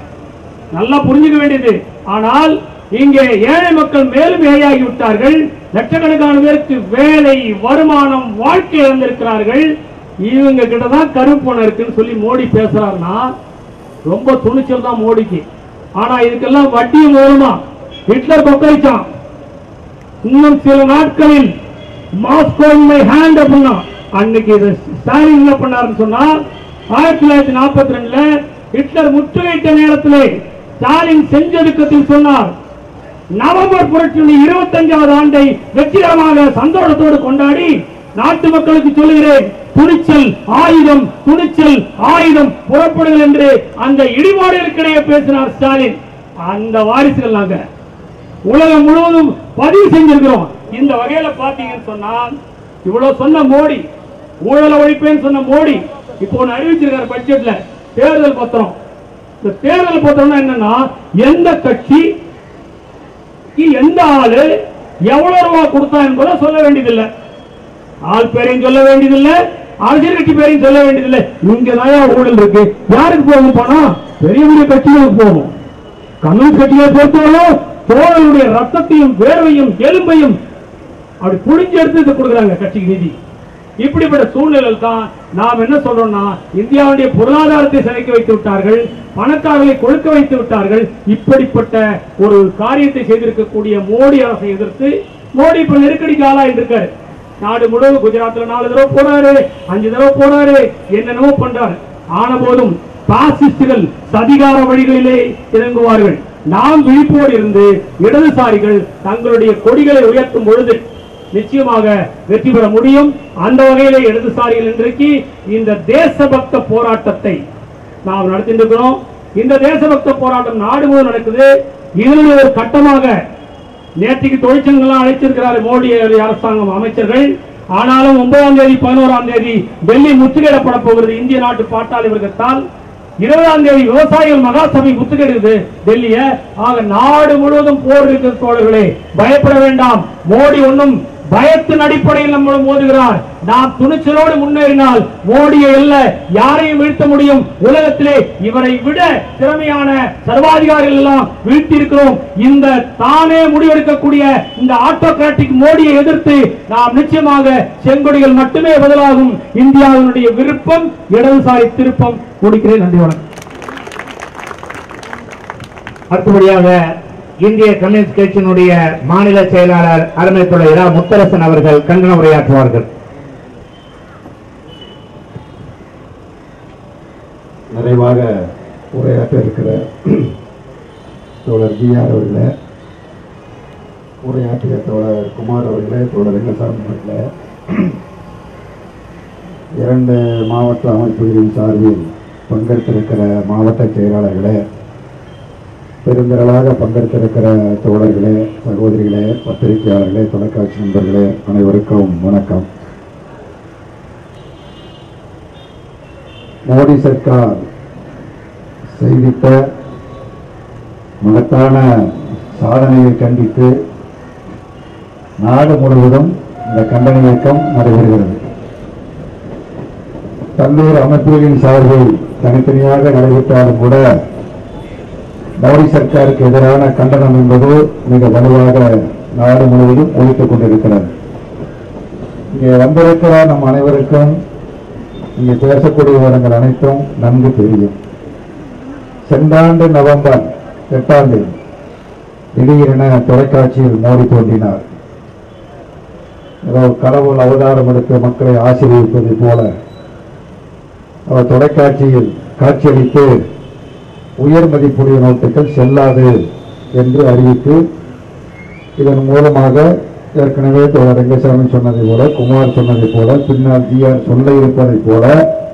நல்லா புரிஞ்சுக்க வேண்டியது ஆனால் இங்கே ஏழை மக்கள் மேலும் ஏழையாகி விட்டார்கள் லட்சக்கணக்கான பேருக்கு வேலை வருமானம் வாழ்க்கை இழந்திருக்கிறார்கள் இவங்க கிட்ட தான் கருப்பணம் இருக்குன்னு சொல்லி மோடி பேசுறாருன்னா ரொம்ப துணிச்சல் தான் மோடிக்கு ஆனா இதுக்கெல்லாம் வட்டி மூலமா ஹிட்லர் கொக்கரிச்சான் இன்னும் சில நாட்களில் மாஸ்கோ மை ஹேண்ட் அப்படின்னா அன்னைக்கு இது ஸ்டாலின் என்ன பண்ணாருன்னு சொன்னா ஆயிரத்தி தொள்ளாயிரத்தி நாற்பத்தி ரெண்டுல ஹிட்லர் முற்றுகையிட்ட நேரத்திலே ஸ்டாலின் செஞ்சொதுக்கத்தில் சொன்னார் நவம்பர் புரட்சியுடைய இருபத்தஞ்சாவது ஆண்டை வெற்றிகரமாக சந்தோஷத்தோடு கொண்டாடி நாட்டு மக்களுக்கு சொல்லுகிறேன் துணிச்சல் ஆயுதம் துணிச்சல் ஆயுதம் புறப்படுங்கள் என்று அந்த இடிபாடுகளுக்கிடையே பேசினார் ஸ்டாலின் அந்த வாரிசுகள் நாங்க உலகம் முழுவதும் பதிவு செஞ்சிருக்கிறோம் இந்த வகையில பாத்தீங்கன்னு சொன்னா இவ்வளவு சொன்ன மோடி ஊழல ஒழிப்பேன்னு சொன்ன மோடி இப்போ ஒண்ணு அறிவிச்சிருக்காரு பட்ஜெட்ல தேர்தல் பத்திரம் இந்த தேர்தல் பத்திரம்னா என்னன்னா எந்த கட்சி எந்த ஆளு எவ்வளவு ரூபாய் கொடுத்தா என்பதை சொல்ல வேண்டியதில்லை ஆள் பேரையும் சொல்ல வேண்டியதில்லை அரசியல் கட்சி பேரையும் சொல்ல வேண்டியதில்லை இங்க தான் ஊழல் இருக்கு யாருக்கு போகும் பணம் பெரிய பெரிய கட்சிகளுக்கு போகும் கம்யூனிஸ்ட் கட்சியை பொறுத்தவரை தோழருடைய ரத்தத்தையும் வேர்வையும் எலும்பையும் அப்படி புழிஞ்சு எடுத்து இதை கொடுக்குறாங்க கட்சிக்கு நிதி இப்படிப்பட்ட சூழ்நிலையில் தான் நாம் என்ன சொல்றோம்னா இந்தியாவுடைய பொருளாதாரத்தை சிதைக்க வைத்து விட்டார்கள் பணக்காரர்களை கொழுக்க வைத்து விட்டார்கள் இப்படிப்பட்ட ஒரு காரியத்தை செய்திருக்கக்கூடிய மோடி அரசை எதிர்த்து மோடி இப்ப நெருக்கடிக்கு ஆளாயிட்டு இருக்காரு நாடு முழுவதும் குஜராத்ல நாலு தடவை போறாரு அஞ்சு தடவை போறாரு என்னென்னவோ பண்றாரு ஆன போதும் பாசிஸ்டுகள் சதிகார வழிகளிலே இறங்குவார்கள் நாம் விழிப்போடு இருந்து இடதுசாரிகள் தங்களுடைய கொடிகளை உயர்த்தும் பொழுது நிச்சயமாக வெற்றி பெற முடியும் அந்த வகையிலே இடதுசாரிகள் இன்றைக்கு இந்த தேசபக்த போராட்டத்தை நாம் நடத்திட்டு இருக்கிறோம் இந்த தேசபக்த போராட்டம் நாடு முழுவதும் நடக்குது இதனுடைய ஒரு கட்டமாக நேற்றுக்கு தொழிற்சங்கங்கள்லாம் அழைத்திருக்கிறார் மோடி அரசாங்கம் அமைச்சர்கள் ஆனாலும் ஒன்பதாம் தேதி பதினோராம் தேதி டெல்லி முற்றுகையிடப்பட போகிறது இந்திய நாட்டு பாட்டாளி வர்க்கத்தால் இருபதாம் தேதி விவசாயிகள் மகாசபை முற்றுகையிடுது டெல்லிய ஆக நாடு முழுவதும் போர் இருக்கிற தோழர்களே பயப்பட வேண்டாம் மோடி ஒன்றும் பயத்தின் அடிப்படையில் நம்மளும் மோதுகிறார் நாம் துணிச்சலோடு முன்னேறினால் மோடியை அல்ல யாரையும் வீழ்த்த முடியும் உலகத்திலே இவரை விட திறமையான சர்வாதிகாரிகள் எல்லாம் வீழ்த்தி இருக்கிறோம் இந்த தானே முடிவெடுக்கக்கூடிய இந்த ஆட்டோகிராட்டிக் மோடியை எதிர்த்து நாம் நிச்சயமாக செங்கொடிகள் மட்டுமே பதிலாகும் இந்தியாவினுடைய விருப்பம் இடதுசாரி திருப்பம் முடிக்கிறேன் நன்றி வணக்கம் அடுத்தபடியாக இந்திய கம்யூனிஸ்ட் கட்சியினுடைய மாநில செயலாளர் அருமை தோழர் இரா முத்தரசன் அவர்கள் கண்டன உரையாற்றுவார்கள் நிறைவாக உரையாற்ற இருக்கிற தோழர் ஜிஆர் அவர்களே உரையாற்றிய தோழர் குமார் அவர்களே தோழர் ரங்கசாமி அவர்களே இரண்டு மாவட்ட அமைப்புகளின் சார்பில் பங்கெடுத்திருக்கிற மாவட்ட செயலாளர்களே பெருந்திரளாக பங்கெடுத்திருக்கிற தோழர்களே சகோதரிகளே பத்திரிகையாளர்களே தொலைக்காட்சி நண்பர்களே அனைவருக்கும் வணக்கம் மோடி சர்க்கார் செய்தித்த மகத்தான சாதனையை கண்டித்து நாடு முழுவதும் இந்த கண்டன இயக்கம் நடைபெறுகிறது பல்வேறு அமைப்புகளின் சார்பில் தனித்தனியாக நடைபெற்றாலும் கூட மோடி சர்க்காருக்கு எதிரான கண்டனம் என்பது மிக வலுவாக நாடு முழுவதும் ஒழித்துக் கொண்டிருக்கிறது இங்கே வந்திருக்கிற நம் அனைவருக்கும் இங்கே பேசக்கூடிய விவரங்கள் அனைத்தும் நன்கு தெரியும் சென்ற ஆண்டு நவம்பர் எட்டாம் தேதி திடீரென தொலைக்காட்சியில் மோடி தோன்றினார் ஏதோ கடவுள் அவதாரம் எடுத்து மக்களை ஆசீர்வதிப்பது போல அவர் தொலைக்காட்சியில் காட்சியளித்து உயர் மதிப்புடைய நோட்டுகள் செல்லாது என்று அறிவித்து இதன் மூலமாக ஏற்கனவே தோழர் ரங்கசாமி சொன்னதை போல குமார் சொன்னதை போல பின்னால் ஜிஆர் சொல்ல இருப்பதை போல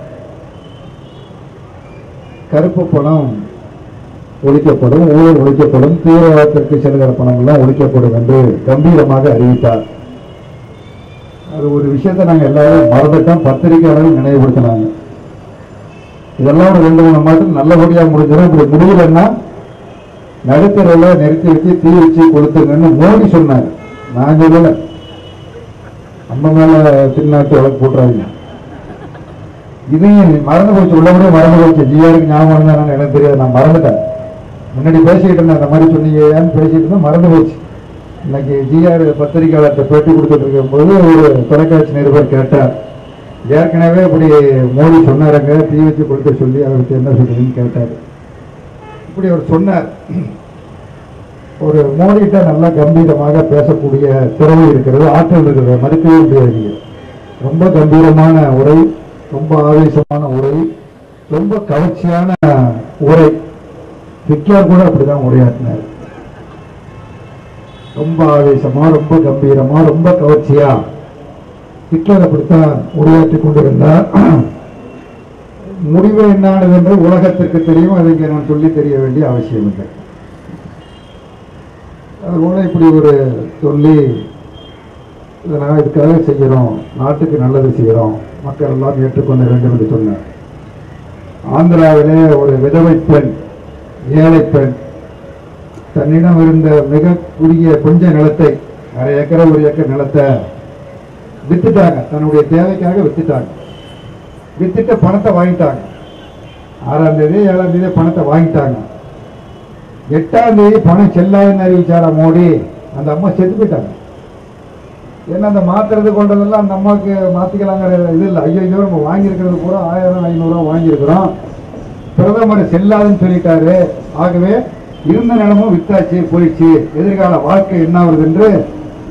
கருப்பு பணம் ஒழிக்கப்படும் ஊழல் ஒழிக்கப்படும் தீவிரவாதத்திற்கு செல்கிற பணம் எல்லாம் ஒழிக்கப்படும் என்று கம்பீரமாக அறிவித்தார் அது ஒரு விஷயத்தை நாங்கள் எல்லாரும் மறந்துட்டோம் பத்திரிகையாளர்கள் நினைவுபடுத்தினாங்க இதெல்லாம் ஒரு ரெண்டு மூணு மாதம் நல்லபடியா முடிஞ்சிடும் இப்படி முடியலன்னா நடுத்தரவில் நிறுத்தி வச்சு தீ வச்சு கொடுத்துருங்கன்னு மோடி சொன்னார் நான் சொல்லல நம்ம மேல திருநாட்டு வழக்கு போட்டுறாங்க இதையும் மறந்து போச்சு உள்ளபடியே மறந்து போச்சு ஜிஆருக்கு ஞாபகம் இருந்தா எனக்கு தெரியாது நான் மறந்துட்டேன் முன்னாடி பேசிக்கிட்டு இருந்தேன் அந்த மாதிரி சொன்னீங்கன்னு பேசிட்டு இருந்தேன் மறந்து போச்சு இன்னைக்கு ஜிஆர் பத்திரிகையாளர்கிட்ட பேட்டி கொடுத்துட்டு இருக்கும்போது ஒரு தொலைக்காட்சி நிருபர் கேட்டார் ஏற்கனவே இப்படி மோடி சொன்னாருங்க தீ வச்சு கொடுக்க சொல்லி அவருக்கு என்ன சொல்றீங்கன்னு கேட்டார் இப்படி அவர் சொன்னார் ஒரு மோடிகிட்ட நல்லா கம்பீரமாக பேசக்கூடிய திறமை இருக்கிறது ஆற்றல் இருக்கிறது மறுக்கவே முடியாது ரொம்ப கம்பீரமான உரை ரொம்ப ஆவேசமான உரை ரொம்ப கவர்ச்சியான உரை ஹிட்லர் கூட அப்படிதான் உரையாற்றினார் ரொம்ப ஆவேசமா ரொம்ப கம்பீரமா ரொம்ப கவர்ச்சியா ஹிட்லர் அப்படித்தான் உரையாற்றிக் கொண்டிருந்தார் முடிவு என்னானது என்று உலகத்திற்கு தெரியும் அதை இங்கே நான் சொல்லி தெரிய வேண்டிய அவசியம் இல்லை அதுபோல இப்படி ஒரு சொல்லி இதை நாங்கள் இதுக்காக செய்கிறோம் நாட்டுக்கு நல்லது செய்கிறோம் மக்கள் எல்லாம் ஏற்றுக்கொள்ள வேண்டும் என்று சொன்னார் ஆந்திராவிலே ஒரு விதவை பெண் ஏழை பெண் தன்னிடம் இருந்த மிக குறுகிய கொஞ்ச நிலத்தை அரை ஏக்கரை ஒரு ஏக்கர் நிலத்தை வித்துட்டாங்க தன்னுடைய தேவைக்காக வித்துட்டாங்க வித்துட்டு பணத்தை வாங்கிட்டாங்க ஆறாம் தேதி ஏழாம் தேதி பணத்தை வாங்கிட்டாங்க எட்டாம் தேதி பணம் செல்லாதுன்னு அறிவிச்சாரா மோடி அந்த அம்மா செத்து போயிட்டாங்க ஏன்னா அந்த மாத்துறது கொண்டதெல்லாம் அந்த அம்மாவுக்கு மாத்திக்கலாங்கிற இது இல்லை ஐயோ ஐயோ நம்ம வாங்கியிருக்கிறது பூரா ஆயிரம் ஐநூறுரூவா வாங்கியிருக்கிறோம் பிரதமர் செல்லாதுன்னு சொல்லிட்டாரு ஆகவே இருந்த நிலமும் வித்தாச்சு போயிடுச்சு எதிர்கால வாழ்க்கை என்ன ஆகுது என்று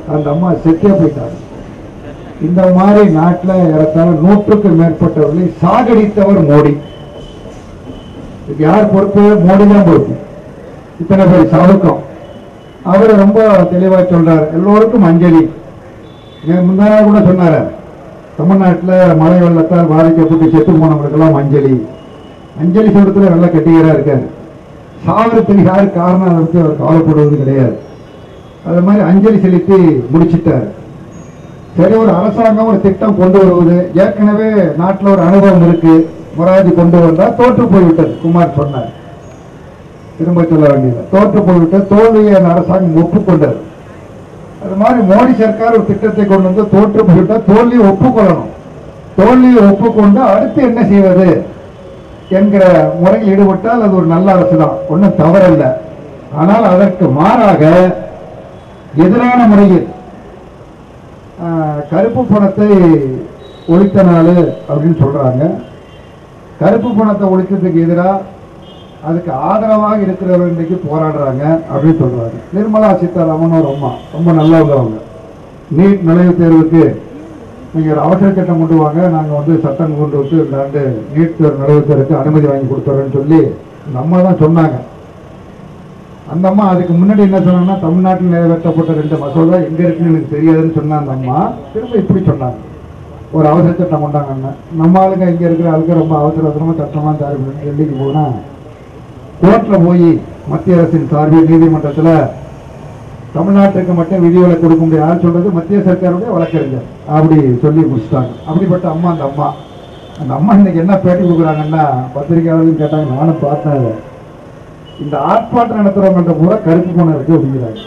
அந்த அம்மா செத்தே போயிட்டாங்க இந்த மாதிரி நாட்டில் ஏறத்தாழ நூற்றுக்கும் மேற்பட்டவர்களை சாகடித்தவர் மோடி இதுக்கு யார் பொறுப்பு மோடி தான் பொறுப்பு இத்தனை பேர் சாவுக்கம் அவர் ரொம்ப தெளிவா சொல்றார் எல்லோருக்கும் அஞ்சலி நேத்து முந்தா நாள் கூட சொன்னாரு தமிழ்நாட்டில் மழை வெள்ளத்தால் பாதிக்கப்பட்டு செத்து போனவங்களுக்கெல்லாம் அஞ்சலி அஞ்சலி சொல்றதுல நல்ல கெட்டிகரா இருக்காரு சாவரத்துக்கு யார் காரணம் அதை பத்தி அவர் கவலைப்படுவது கிடையாது அது மாதிரி அஞ்சலி செலுத்தி முடிச்சிட்டாரு சரி ஒரு அரசாங்கம் ஒரு திட்டம் கொண்டு வருவது ஏற்கனவே நாட்டில் ஒரு அனுபவம் இருக்கு மொராஜி கொண்டு வந்தா தோற்று போய்விட்டது குமார் சொன்னார் திரும்ப சொல்ல வேண்டியது தோற்று போய்விட்டது தோல்வியை அந்த அரசாங்கம் ஒப்புக்கொண்டது அது மாதிரி மோடி சர்க்கார் ஒரு திட்டத்தை கொண்டு வந்து தோற்று போய்விட்டால் தோல்வியை ஒப்புக்கொள்ளணும் தோல்வியை ஒப்புக்கொண்டு அடுத்து என்ன செய்வது என்கிற முறையில் ஈடுபட்டால் அது ஒரு நல்ல அரசு தான் ஒன்றும் தவறல்ல ஆனால் அதற்கு மாறாக எதிரான முறையில் ஆஹ், கருப்பு பணத்தை ஒழித்த நாள் அப்படின்னு சொல்றாங்க கருப்பு பணத்தை ஒழித்ததுக்கு எதிராக அதுக்கு ஆதரவாக இருக்கிறவர்கள் இன்றைக்கு போராடுறாங்க அப்படின்னு சொல்றாங்க நிர்மலா சீதாராமன் ஒரு அம்மா ரொம்ப நல்லவங்க அவங்க நீட் நுழைவுத் தேர்வுக்கு நீங்க ஒரு அவசர சட்டம் கொண்டு வாங்க நாங்க வந்து சட்டம் கொண்டு வந்து இந்த ஆண்டு நீட் தேர்வு நுழைவுத் தேர்வுக்கு அனுமதி வாங்கி கொடுத்துறோம்னு சொல்லி அந்த அம்மா தான் சொன்னாங்க அந்த அம்மா அதுக்கு முன்னாடி என்ன சொன்னாங்கன்னா தமிழ்நாட்டில் நிறைவேற்றப்பட்ட ரெண்டு மசோதா எங்க இருக்குன்னு எனக்கு தெரியாதுன்னு சொன்ன அந்த அம்மா திரும்ப இப்படி சொன்னாங்க ஒரு அவசர சட்டம் கொண்டாங்கன்னு நம்ம ஆளுங்க இங்க இருக்கிற ஆளுங்க ரொம்ப அவசர அவசரமா சட்டமா தயார் பண்ணி டெல்லிக்கு போனா கோர்ட்ல போய் மத்திய அரசின் சார்பில் நீதிமன்றத்துல தமிழ்நாட்டுக்கு மட்டும் விதிவிலக்கு கொடுக்க முடியாது யார் சொல்றது மத்திய சர்க்காருடைய வழக்கறிஞர் அப்படி சொல்லி முடிச்சிட்டாங்க அப்படிப்பட்ட அம்மா அந்த அம்மா அந்த அம்மா இன்னைக்கு என்ன பேட்டி கொடுக்குறாங்கன்னா பத்திரிகையாளர்கள் கேட்டாங்க நானும் பார்த்தேன் அதை. இந்த ஆர்ப்பாட்டம் நடத்துறவங்கள்ட்ட பூரா கருப்பு பணம் இருக்கு அப்படிங்கிறாங்க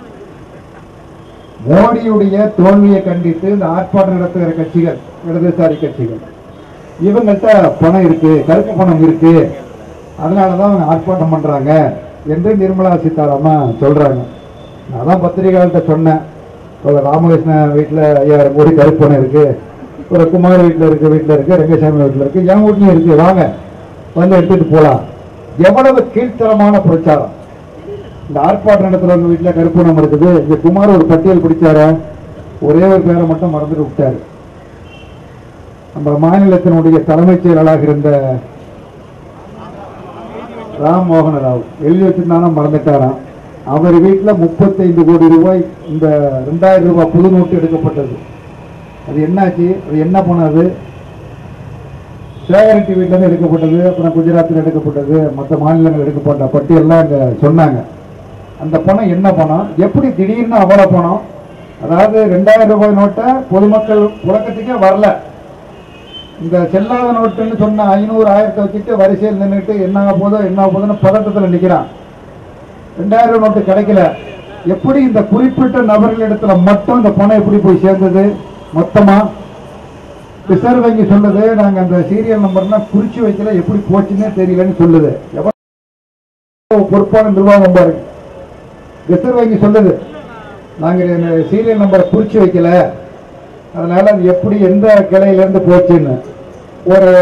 மோடியுடைய தோல்வியை கண்டித்து இந்த ஆர்ப்பாட்டம் நடத்துகிற கட்சிகள் இடதுசாரி கட்சிகள் இவங்கள்ட்ட பணம் இருக்கு கருப்பு பணம் இருக்கு அதனாலதான் அவங்க ஆர்ப்பாட்டம் பண்றாங்க என்று நிர்மலா சீதாராமன் சொல்றாங்க நான் தான் பத்திரிகையாளர்கிட்ட சொன்னேன் ஒரு ராமகிருஷ்ணன் வீட்டில் ஐயாயிரம் கோடி கருப்பு பணம் இருக்கு ஒரு குமார் வீட்டில் இருக்கு வீட்டில் இருக்கு ரங்கசாமி வீட்டில் இருக்கு என் வீட்லயும் இருக்கு வாங்க வந்து எடுத்துட்டு போலாம் எவ்வளவு கீழ்த்தரமான பிரச்சாரம் இந்த ஆர்ப்பாட்டம் நடத்துறவங்க வீட்டில் கருப்பணம் இருக்குது இந்த குமார் ஒரு பட்டியல் பிடிச்சாரு ஒரே ஒரு பேரை மட்டும் மறந்துட்டு விட்டாரு நம்ம மாநிலத்தினுடைய தலைமைச் செயலாளராக இருந்த ராம் மோகன ராவ் எழுதி வச்சிருந்தானா மறந்துட்டாராம் அவர் வீட்டில் முப்பத்தைந்து கோடி ரூபாய் இந்த ரெண்டாயிரம் ரூபாய் புது நோட்டு எடுக்கப்பட்டது அது என்னாச்சு அது என்ன பண்ணது சேகரிட்டி வீட்டிலேருந்து எடுக்கப்பட்டது அப்புறம் குஜராத்தில் எடுக்கப்பட்டது மற்ற மாநிலங்கள் எடுக்கப்பட்ட பட்டியல்லாம் அங்கே சொன்னாங்க அந்த பணம் என்ன பணம் எப்படி திடீர்னு அவ்வளோ பணம் அதாவது ரெண்டாயிரம் ரூபாய் நோட்டை பொதுமக்கள் புழக்கத்துக்கே வரல இந்த செல்லாத நோட்டுன்னு சொன்ன ஐநூறு ஆயிரத்தை வச்சுட்டு வரிசையில் நின்றுட்டு என்ன ஆக போதோ என்ன ஆக போதோன்னு பதட்டத்தில் நிற்கிறான் ரெண்டாயிரம் ரூபாய் நோட்டு கிடைக்கல எப்படி இந்த குறிப்பிட்ட நபர்களிடத்துல மட்டும் இந்த பணம் எப்படி போய் சேர்ந்தது மொத்தமா ரிசர்வ் வங்கி சொல்லுது நாங்க அந்த சீரியல் நம்பர்லாம் குறிச்சு வைக்கல எப்படி போச்சுன்னே தெரியலன்னு சொல்லுது எவ்வளவு பொறுப்பான நிர்வாகம் பாருங்க ரிசர்வ் வங்கி சொல்லுது நாங்க இந்த சீரியல் நம்பரை குறிச்சு வைக்கல அதனால அது எப்படி எந்த கிளையில இருந்து போச்சுன்னு ஒரு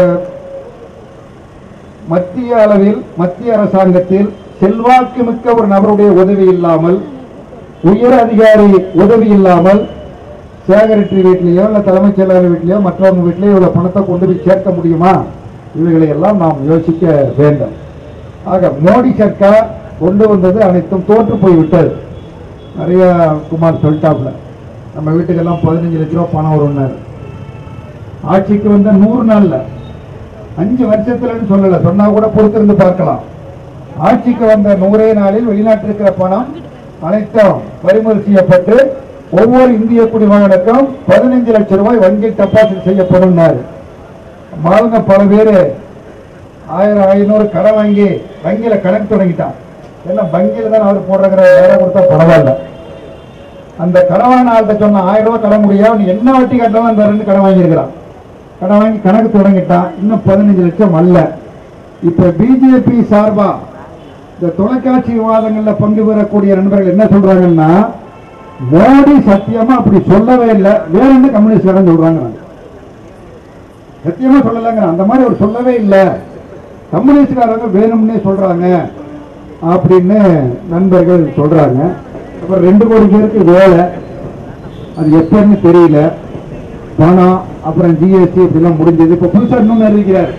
மத்திய அளவில் மத்திய அரசாங்கத்தில் செல்வாக்கு மிக்க ஒரு நபருடைய உதவி இல்லாமல் உயர் அதிகாரி உதவி இல்லாமல் சேகரிட்டி வீட்லயோ இல்ல தலைமைச் செயலாளர் வீட்லயோ மற்றவங்க வீட்லயோ இவ்வளவு பணத்தை கொண்டு போய் சேர்க்க முடியுமா இவைகளை எல்லாம் நாம் யோசிக்க வேண்டும் ஆக மோடி சர்க்கார் கொண்டு வந்தது அனைத்தும் தோற்று போய் விட்டது நிறைய குமார் சொல்லிட்டாப்ல நம்ம வீட்டுக்கெல்லாம் பதினஞ்சு லட்ச ரூபா பணம் வரும்னாரு ஆட்சிக்கு வந்த நூறு நாள்ல அஞ்சு வருஷத்துலன்னு சொல்லல சொன்னா கூட பொறுத்திருந்து பார்க்கலாம் ஆட்சிக்கு வந்த நூறே நாளில் வெளிநாட்டில் இருக்கிற பணம் அனைத்தும் பறிமுதல் செய்யப்பட்டு ஒவ்வொரு இந்திய குடிமகனுக்கும் பதினஞ்சு லட்சம் ரூபாய் வங்கியில் டெபாசிட் செய்யப்படும் மாலுங்க பல பேரு ஆயிரம் ஐநூறு கடன் வாங்கி வங்கியில கணக்கு தொடங்கிட்டான் எல்லாம் வங்கியில தான் அவர் போடுறங்கிற வேற கொடுத்தா பரவாயில்ல அந்த கடவான ஆள்கிட்ட சொன்ன ஆயிரம் ரூபாய் கடன் முடியா நீ என்ன வட்டி கட்டலாம் அந்த ரெண்டு கடன் வாங்கியிருக்கிறான் கடன் வாங்கி கணக்கு தொடங்கிட்டான் இன்னும் பதினஞ்சு லட்சம் அல்ல இப்ப பிஜேபி சார்பா இந்த தொலைக்காட்சி விவாதங்கள்ல பங்கு பெறக்கூடிய நண்பர்கள் என்ன சொல்றாங்கன்னா மோடி சத்தியமா அப்படி சொல்லவே இல்லை வேற என்ன கம்யூனிஸ்ட் சொல்றாங்க சத்தியமா சொல்லலைங்க அந்த மாதிரி அவர் சொல்லவே இல்லை கம்யூனிஸ்ட்காரங்க வேணும்னே சொல்றாங்க அப்படின்னு நண்பர்கள் சொல்றாங்க அப்புறம் ரெண்டு கோடி பேருக்கு வேலை அது எப்பன்னு தெரியல பணம் அப்புறம் ஜிஎஸ்டி இப்படிலாம் முடிஞ்சது இப்போ புதுசாக இன்னொன்று அறிவிக்கிறார்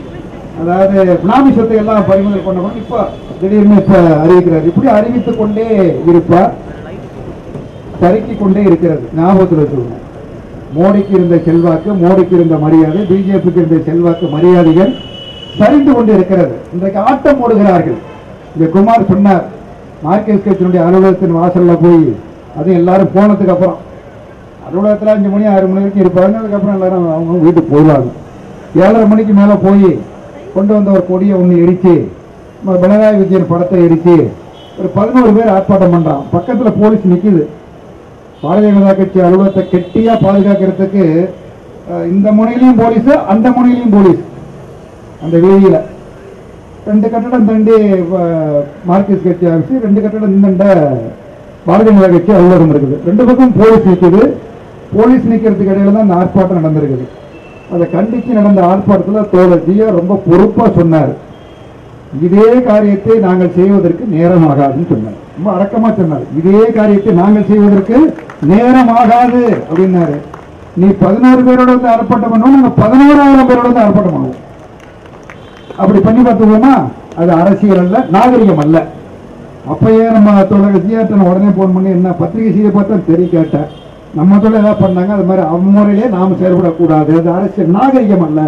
அதாவது பினாமி சொத்தை எல்லாம் பறிமுதல் பண்ணணும் இப்போ திடீர்னு இப்போ அறிவிக்கிறார் இப்படி அறிவித்துக் கொண்டே இருப்பார் சறுக்கிக் கொண்டே இருக்கிறது ஞாபகத்தில் வச்சுக்கணும் மோடிக்கு இருந்த செல்வாக்கு மோடிக்கு இருந்த மரியாதை பிஜேபிக்கு இருந்த செல்வாக்கு மரியாதைகள் சரிந்து கொண்டு இருக்கிறது இன்றைக்கு ஆட்டம் போடுகிறார்கள் இந்த குமார் சொன்னார் மார்க்கெட் கட்சியினுடைய அலுவலகத்தின் வாசல்ல போய் அது எல்லாரும் போனதுக்கு அப்புறம் அலுவலகத்தில் அஞ்சு மணி ஆறு மணி வரைக்கும் இருப்பாங்க அதுக்கப்புறம் எல்லாரும் அவங்க வீட்டுக்கு போயிடுவாங்க ஏழரை மணிக்கு மேலே போய் கொண்டு வந்த ஒரு கொடியை ஒன்று எரிச்சு நம்ம பினராயி விஜயன் படத்தை எரிச்சு ஒரு பதினோரு பேர் ஆர்ப்பாட்டம் பண்றான் பக்கத்துல போலீஸ் நிக்குது பாரதிய ஜனதா கட்சி அலுவலகத்தை கெட்டியா பாதுகாக்கிறதுக்கு அஹ், இந்த முனையிலையும் போலீஸ் அந்த முனையிலையும் போலீஸ் அந்த வீதியில ரெண்டு கட்டடம் தண்டி அஹ், மார்க்சிஸ்ட் கட்சி ஆஃபீஸ் ரெண்டு கட்டடம் இந்தண்ட பாரதிய ஜனதா கட்சி அலுவலகம் இருக்குது ரெண்டு பக்கம் போலீஸ் நிக்குது போலீஸ் நிக்கிறதுக்கு இடையில தான் அந்த ஆர்ப்பாட்டம் நடந்திருக்குது அதை கண்டிச்சு நடந்த ஆர்ப்பாட்டத்துல தோழர் ஜியா ரொம்ப பொறுப்பா சொன்னார் இதே காரியத்தை நாங்கள் செய்வதற்கு நேரம் ஆகாதுன்னு சொன்னார் ரொம்ப அடக்கமா சொன்னார் இதே காரியத்தை நாங்கள் செய்வதற்கு நேரம் ஆகாது அப்படின்னாரு நீ பதினோரு பேரோட வந்து ஆர்ப்பாட்டம் பண்ணுவோம் நாங்க பதினோராயிரம் பேரோட வந்து ஆர்ப்பாட்டம் பண்ணுவோம் அப்படி பண்ணி பார்த்துக்கோமா அது அரசியல் அல்ல நாகரிகம் அல்ல அப்பயே நம்ம தோழர் ஜியாட்டன் உடனே போன் பண்ணி என்ன பத்திரிகை செய்ய பார்த்தா தெரிய கேட்டேன் நம்ம தொழில் ஏதாவது பண்ணாங்க அது மாதிரி அவன் முறையிலே நாம செயல்படக்கூடாது அது அரசியல் நாகரிகம் அல்ல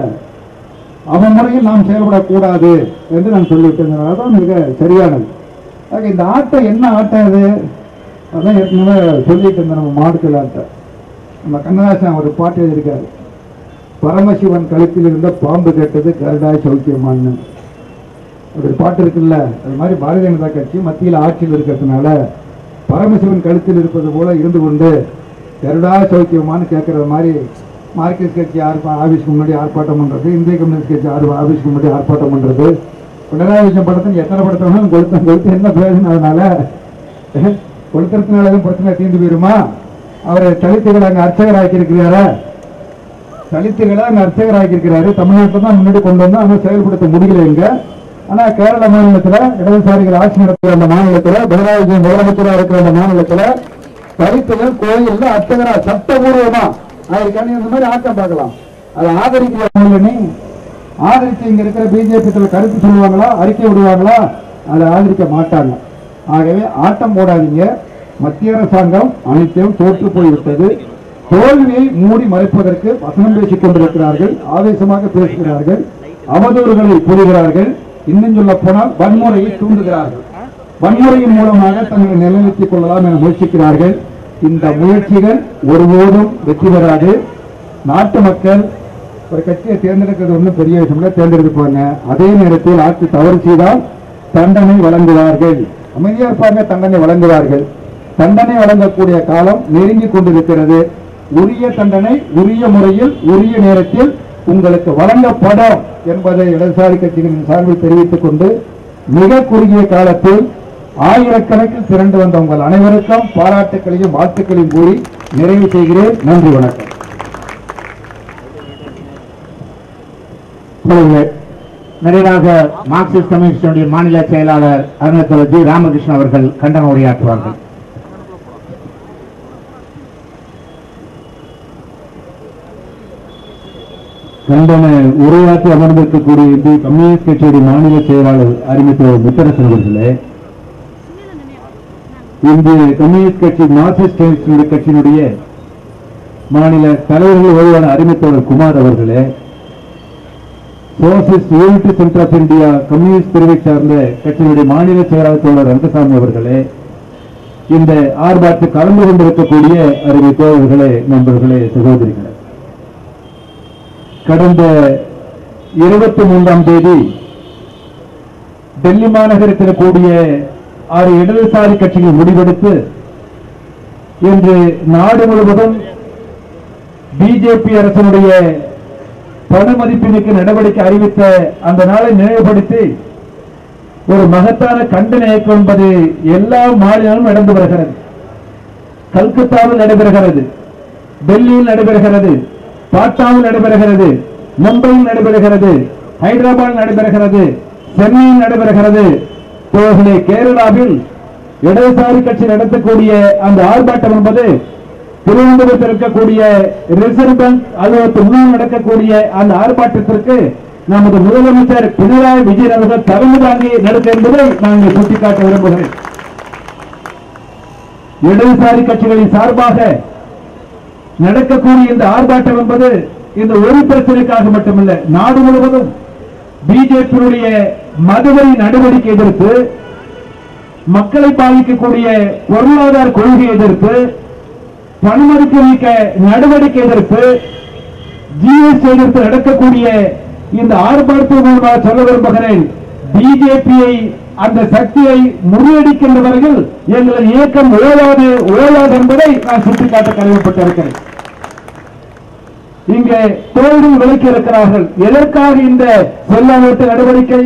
அவன் முறையில் நாம் செயல்படக்கூடாது என்று நான் சொல்லிவிட்டேன் அதான் மிக சரியானது ஆக இந்த ஆட்டம் என்ன ஆட்டம் இது அதான் ஏற்கனவே சொல்லிட்டு இருந்தேன் நம்ம மாடுக்கள் ஆட்டம் நம்ம கண்ணதாசன் ஒரு பாட்டு எழுதியிருக்காரு பரமசிவன் கழுத்தில் இருந்த பாம்பு கேட்டது கருடாய் சௌக்கியமான்னு அப்படி ஒரு பாட்டு இருக்குல்ல அது மாதிரி பாரதிய ஜனதா கட்சி மத்தியில் ஆட்சியில் இருக்கிறதுனால பரமசிவன் கழுத்தில் இருப்பது போல இருந்து கொண்டு கருடா சௌக்கியமான்னு கேட்கறது மாதிரி மார்க்சிஸ்ட் கட்சி ஆர்ப்பா ஆஃபீஸ்க்கு முன்னாடி ஆர்ப்பாட்டம் பண்றது இந்திய கம்யூனிஸ்ட் கட்சி ஆர் ஆஃபீஸ்க்கு முன்னாடி ஆர்ப்பாட்டம் பண்றது பினராயி விஜயன் படத்துக்கு எத்தனை படத்தை வேணாலும் கொளுத்த கொளுத்து என்ன பிரயோஜனம் அதனால கொளுத்துறதுனால எதுவும் பிரச்சனை தீர்ந்து போயிருமா அவரை தலித்துகள் அங்கே அர்ச்சகர் ஆக்கியிருக்கிறாரா தலித்துகளை அங்கே அர்ச்சகர் ஆக்கியிருக்கிறாரு தமிழ்நாட்டில் தான் முன்னாடி கொண்டு வந்து ஆனால் செயல்படுத்த முடியல இங்க ஆனா கேரள மாநிலத்துல இடதுசாரிகள் ஆட்சி நடத்துகிற அந்த மாநிலத்துல பினராயி விஜயன் முதலமைச்சராக இருக்கிற அந்த மாநிலத்துல தலித்துகள் கோயில்ல அர்ச்சகரா சட்டபூர்வமா ஆயிருக்கான்னு இந்த மாதிரி ஆட்டம் பார்க்கலாம் அதை ஆதரிக்கிற நீ ஆதரித்து இங்க இருக்கிற பிஜேபி கருத்து சொல்லுவாங்களா அறிக்கை விடுவாங்களா அதை ஆதரிக்க மாட்டாங்க ஆகவே ஆட்டம் போடாதீங்க மத்திய அரசாங்கம் அனைத்தையும் தோற்று போய்விட்டது தோல்வியை மூடி மறைப்பதற்கு வசனம் பேசிக் கொண்டிருக்கிறார்கள் ஆவேசமாக பேசுகிறார்கள் அவதூறுகளை கூறுகிறார்கள் இன்னும் சொல்ல போனால் வன்முறையை தூண்டுகிறார்கள் வன்முறையின் மூலமாக தங்களை நிலைநிறுத்திக் கொள்ளலாம் என முயற்சிக்கிறார்கள் இந்த முயற்சிகள் ஒருபோதும் வெற்றி பெறாது நாட்டு மக்கள் ஒரு கட்சியை தேர்ந்தெடுக்கிறது ஒன்றும் பெரிய விஷயம் இல்லை தேர்ந்தெடுப்பாங்க அதே நேரத்தில் ஆட்சி தவறு செய்தால் தண்டனை வழங்குவார்கள் அமைதியா இருப்பாங்க தண்டனை வழங்குவார்கள் தண்டனை வழங்கக்கூடிய காலம் நெருங்கி கொண்டிருக்கிறது உரிய தண்டனை உரிய முறையில் உரிய நேரத்தில் உங்களுக்கு வழங்கப்படும் என்பதை இடதுசாரி கட்சிகளின் சார்பில் தெரிவித்துக் கொண்டு மிக குறுகிய காலத்தில் ஆயிரக்கணக்கில் திரண்டு வந்த உங்கள் அனைவருக்கும் பாராட்டுக்களையும் வாழ்த்துக்களையும் கூறி நிறைவு செய்கிறேன் நன்றி வணக்கம் இப்பொழுது நிறைவாக மார்க்சிஸ்ட் கம்யூனிஸ்டுடைய மாநில செயலாளர் அருணத்தவர் ஜி ராமகிருஷ்ணன் அவர்கள் கண்டன உரையாற்றுவார்கள் கண்டன உரையாற்றி அமர்ந்திருக்கக்கூடிய இந்திய கம்யூனிஸ்ட் கட்சியுடைய மாநில செயலாளர் அறிவித்த முத்தரசன் அவர்களே இந்திய கம்யூனிஸ்ட் கட்சி மார்க்சிஸ்ட் கம்யூனிஸ்ட் கட்சியினுடைய மாநில தலைவர்கள் ஒருவரான அறிவித்தவர் குமார் அவர்களே socialist unity centre of India communist பிரிவை சார்ந்த கட்சியினுடைய மாநில செயலாளர் தோழர் ரங்கசாமி அவர்களே இந்த ஆர்ப்பாட்டத்தில் கலந்து கொண்டிருக்கக்கூடிய அறிவை தோழர்களே நண்பர்களே சகோதரிகளே கடந்த இருபத்தி மூன்றாம் தேதி டெல்லி மாநகரத்தில் கூடிய ஆறு இடதுசாரி கட்சிகள் முடிவெடுத்து இன்று நாடு முழுவதும் பிஜேபி அரசினுடைய பண மதிப்பீடுக்கு நடவடிக்கை அறிவித்த அந்த நாளை நினைவுபடுத்தி ஒரு மகத்தான கண்டன இயக்கம் என்பது எல்லா மாநிலங்களும் நடந்து வருகிறது கல்கத்தாவில் நடைபெறுகிறது டெல்லியில் நடைபெறுகிறது பாட்னாவில் நடைபெறுகிறது மும்பையில் நடைபெறுகிறது ஹைதராபாத் நடைபெறுகிறது சென்னையில் நடைபெறுகிறது தோழர்களே கேரளாவில் இடதுசாரி கட்சி நடத்தக்கூடிய அந்த ஆர்ப்பாட்டம் என்பது திருவனந்தபுரத்தில் இருக்கக்கூடிய ரிசர்வ் பேங்க் அலுவலகத்தில் முன்னால் நடக்கக்கூடிய அந்த ஆர்ப்பாட்டத்திற்கு நமது முதலமைச்சர் பினராயி விஜயன் அவர்கள் தலைமை தாங்கி நடக்க என்பதை நான் இங்கே சுட்டிக்காட்ட விரும்புகிறேன் இடதுசாரி கட்சிகளின் சார்பாக நடக்கக்கூடிய இந்த ஆர்ப்பாட்டம் என்பது இந்த ஒரு பிரச்சனைக்காக மட்டுமல்ல நாடு முழுவதும் பிஜேபியினுடைய மதுவரி நடவடிக்கை எதிர்த்து மக்களை பாதிக்கக்கூடிய பொருளாதார கொள்கை எதிர்ப்பு பணமதிப்பு நீக்க நடவடிக்கை எதிர்ப்பு ஜிஎஸ்டி எதிர்த்து நடக்கக்கூடிய இந்த ஆர்ப்பாட்டத்தின் மூலமாக சொல்ல விரும்புகிறேன் பிஜேபியை அந்த சக்தியை முறியடிக்கின்றவர்கள் எங்களது இயக்கம் ஓயாது ஓயாது என்பதை நான் சுட்டிக்காட்ட கடமைப்பட்டிருக்கிறேன் இங்கே தோல்வி விலக்கி இருக்கிறார்கள் எதற்காக இந்த செல்லாமட்டு நடவடிக்கை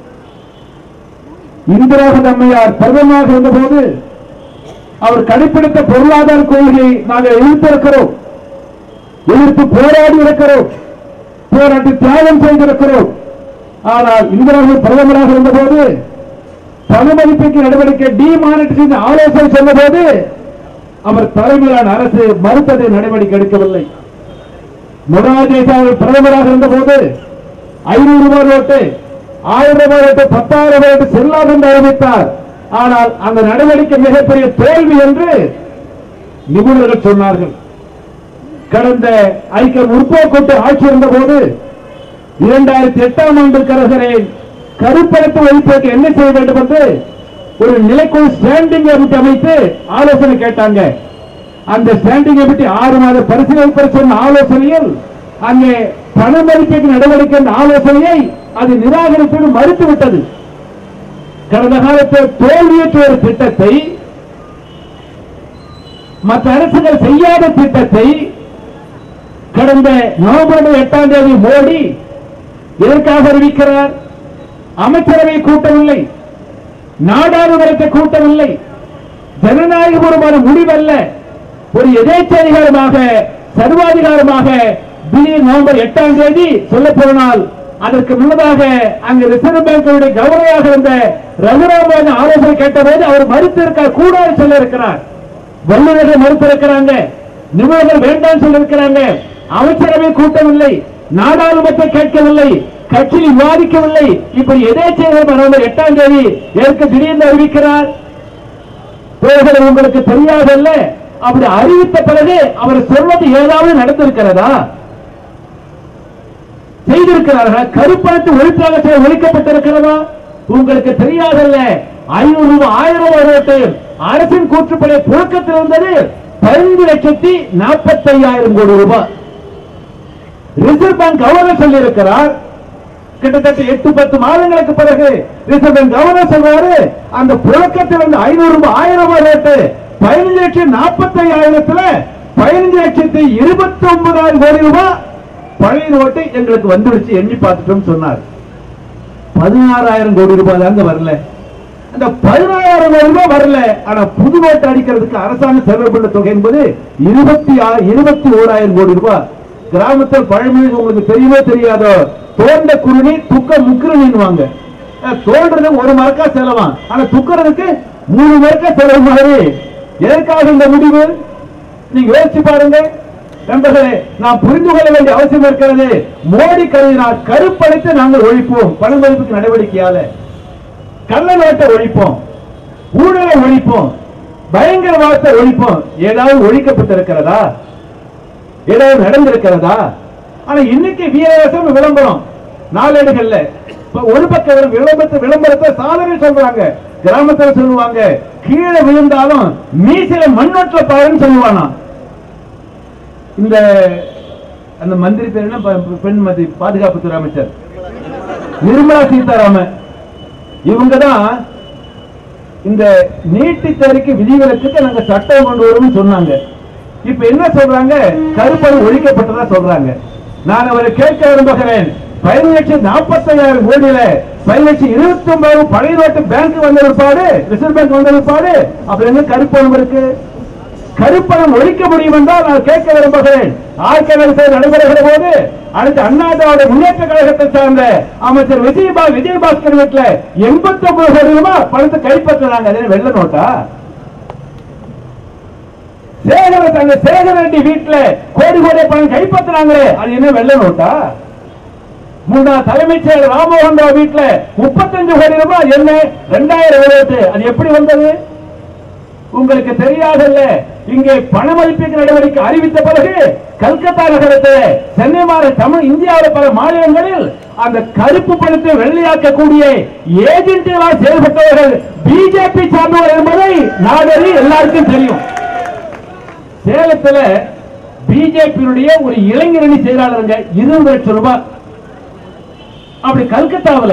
இந்திரா காந்தி அம்மையார் பிரதமராக இருந்தபோது அவர் கடைப்பிடித்த பொருளாதார கொள்கையை நாங்கள் எதிர்த்திருக்கிறோம் எதிர்த்து போராடி இருக்கிறோம் போராட்டி தியாகம் செய்திருக்கிறோம் ஆனால் இந்திரா காந்தி பிரதமராக இருந்தபோது பணமதிப்பிற்கு நடவடிக்கை டிமானிட்டேஷன் ஆலோசனை சொன்னபோது அவர் தலைமையிலான அரசு மறுத்ததை நடவடிக்கை எடுக்கவில்லை மொராஜி அவர்கள் பிரதமராக இருந்தபோது ஐநூறு ரூபாய் நோட்டு ஆயிரம் ரூபாய் நோட்டு பத்தாயிரம் ரூபாய் நோட்டு செல்லாது என்று அறிவித்தார் ஆனால் அந்த நடவடிக்கை மிகப்பெரிய தோல்வி என்று நிபுணர்கள் சொன்னார்கள் கடந்த ஐக்கிய முற்போக்கு ஆட்சி இருந்தபோது இரண்டாயிரத்தி எட்டாம் ஆண்டு கருகிறேன் கருப்பணத்தை ஒழிப்பதற்கு என்ன செய்ய வேண்டும் என்று ஒரு நிலைக்குழு ஸ்டாண்டிங் கமிட்டி அமைத்து ஆலோசனை கேட்டாங்க அந்த ஸ்டாண்டிங் கமிட்டி ஆறு மாத பரிசீலிப்ப சொன்ன ஆலோசனையில் அங்கே பண மதிப்பீட்டு நடவடிக்கை என்ற ஆலோசனையை அது நிராகரித்து மறுத்து விட்டது கடந்த காலத்தில் தோல்வியற்ற ஒரு திட்டத்தை மற்ற அரசுகள் செய்யாத திட்டத்தை கடந்த நவம்பர் எட்டாம் தேதி மோடி எதற்காக அறிவிக்கிறார் அமைச்சரவை கூட்டவில்லை நாடாளுமன்றத்தை கூட்டவில்லை ஜனநாயகபூர்வமான முடிவல்ல ஒரு எதேச்சதிகாரமாக சர்வாதிகாரமாக திடீர் நவம்பர் எட்டாம் தேதி சொல்ல போனால் அதற்கு முன்னதாக அங்கு ரிசர்வ் பேங்குடைய கவர்னராக இருந்த ரகுராமன் ஆலோசனை கேட்டபோது அவர் மறுத்திருக்க கூடாது சொல்ல இருக்கிறார் வல்லுநர்கள் மறுத்திருக்கிறாங்க நிபுணர்கள் வேண்டாம் சொல்லியிருக்கிறாங்க அமைச்சரவை கூட்டவில்லை நாடாளுமன்றத்தை கேட்கவில்லை கட்சியில் விவாதிக்கவில்லை இப்படி எதேச்சதிகாரம் நவம்பர் எட்டாம் தேதி எதற்கு திடீர்னு அறிவிக்கிறார் பேர்கள் உங்களுக்கு தெரியாதல்ல அப்படி அறிவித்த பிறகு அவர் சொல்வது ஏதாவது நடந்திருக்கிறதா செய்திருக்கிறார்களா கருப்பணத்து ஒழிப்பாக சில ஒழிக்கப்பட்டிருக்கிறதா உங்களுக்கு தெரியாதல்ல ஐநூறு ரூபாய் ஆயிரம் ரூபாய் நோட்டு அரசின் கூற்றுப்படை புழக்கத்தில் இருந்தது பதினைந்து லட்சத்தி நாற்பத்தி ஐயாயிரம் கோடி ரூபாய் ரிசர்வ் பேங்க் கவர்னர் சொல்லியிருக்கிறார் கிட்டத்தட்ட எட்டு பத்து மாதங்களுக்கு பிறகு ரிசர்வ் பேங்க் கவர்னர் சொல்றாரு அந்த புழக்கத்தில் இருந்த ஐநூறு ரூபாய் ஆயிரம் ரூபாய் ரேட்டு பதினஞ்சு லட்சம் நாற்பத்தி ஐயாயிரத்துல பதினஞ்சு லட்சத்தி இருபத்தி ஒன்பதாயிரம் கோடி ரூபாய் பழைய நோட்டு எங்களுக்கு வந்துடுச்சு எண்ணி பார்த்துட்டோம் சொன்னார் பதினாறாயிரம் கோடி ரூபாய் தாங்க வரல அந்த பதினாயிரம் கோடி ரூபாய் வரல ஆனா புது நோட்டு அடிக்கிறதுக்கு அரசாங்கம் செலவு பண்ண தொகை என்பது இருபத்தி ஆ- இருபத்தி ஓராயிரம் கோடி ரூபாய் கிராமத்தில் பழமொழி உங்களுக்கு தெரியுமோ தெரியாதோ தோண்ட குருணி துக்க முக்குருணின்னுவாங்க அஹ், தோன்றதுக்கு ஒரு மரக்கா செலவாம் ஆனா துக்கிறதுக்கு மூணு மரக்கா செலவு மாதிரி எதற்காக இந்த முடிவு நீங்க யோசிச்சு பாருங்க நண்பர்களே நாம் புரிந்து கொள்ள வேண்டிய அவசியம் இருக்கிறது மோடி கருதினார் கருப்படைத்து நாங்கள் ஒழிப்போம் பணமதிப்புக்கு நடவடிக்கையால கள்ள நோட்டை ஒழிப்போம் ஊழலை ஒழிப்போம் பயங்கரவாதத்தை ஒழிப்போம் ஏதாவது ஒழிக்கப்பட்டிருக்கிறதா ஏதாவது நடந்திருக்கிறதா ஆனா இன்னைக்கு வீரரசம் விளம்பரம் நாளேடுகள்ல இப்ப ஒரு பக்கம் வரும் விளம்பரத்தை விளம்பரத்தை சாதனை சொல்றாங்க கிராமத்துல சொல்லுவாங்க கீழே விழுந்தாலும் மீசில மண்ணோட்ல பாருன்னு சொல்லுவானா இந்த அந்த மந்திரி பேர் என்ன ப- பெண் மதி பாதுகாப்புத்துறை அமைச்சர் நிர்மலா சீதாராமன் இவங்க தான் இந்த நீட்டு தேர்வுக்கு விதிவிலக்குக்கு நாங்க சட்டம் கொண்டு வரும்னு சொன்னாங்க இப்ப என்ன சொல்றாங்க கருப்பணம் ஒழிக்கப்பட்டதா சொல்றாங்க நான் அவரை கேட்க விரும்புகிறேன் பதினஞ்சு லட்சம் நாற்பத்தி ஐயாயிரம் கோடியில பதினஞ்சு லட்சம் இருபத்தி ஒன்பது பழைய நோட்டு பேங்க் வந்த பிற்பாடு ரிசர்வ் பேங்க் வந்த பிற்பாடு அப்புறம் என்ன கருப்பணம் இருக்கு கருப்பணம் ஒழிக்க முடியும் என்றால் நான் கேட்க விரும்புகிறேன் ஆர்கனைசே நடைபெறுகிற போது அடுத்து அண்ணா திராவிட முன்னேற்ற கழகத்தை சார்ந்த அமைச்சர் விஜயபா விஜயபாஸ்கர் வீட்டுல எண்பத்தி ஒன்பது கோடி ரூபாய் பணத்தை கைப்பற்றினாங்க அது என்ன வெள்ள நோட்டா சேகர அந்த சேகர ரெட்டி வீட்டுல கோடி கோடி பணம் கைப்பற்றினாங்களே அது என்ன வெள்ள நோட்டா முன்னாள் தலைமைச் செயலர் ராமமோகன் ராவ் வீட்டுல முப்பத்தஞ்சு கோடி ரூபாய் என்ன ரெண்டாயிரம் இருபத்தி அது எப்படி வந்தது உங்களுக்கு தெரியாதல்ல இங்கே பண மதிப்பீட்டு நடவடிக்கை அறிவித்த பிறகு கல்கத்தா நகரத்தில் சென்னை மாநில தமிழ் இந்தியாவில் பல மாநிலங்களில் அந்த கருப்பு பணத்தை வெள்ளையாக்கக்கூடிய ஏஜென்ட்டுகளால் செயல்பட்டவர்கள் பிஜேபி சார்ந்தவர் என்பதை நாடறி எல்லாருக்கும் தெரியும் சேலத்துல பிஜேபியினுடைய ஒரு இளைஞரணி செயலாளருங்க இருபது லட்சம் ரூபாய் அப்படி கல்கத்தாவுல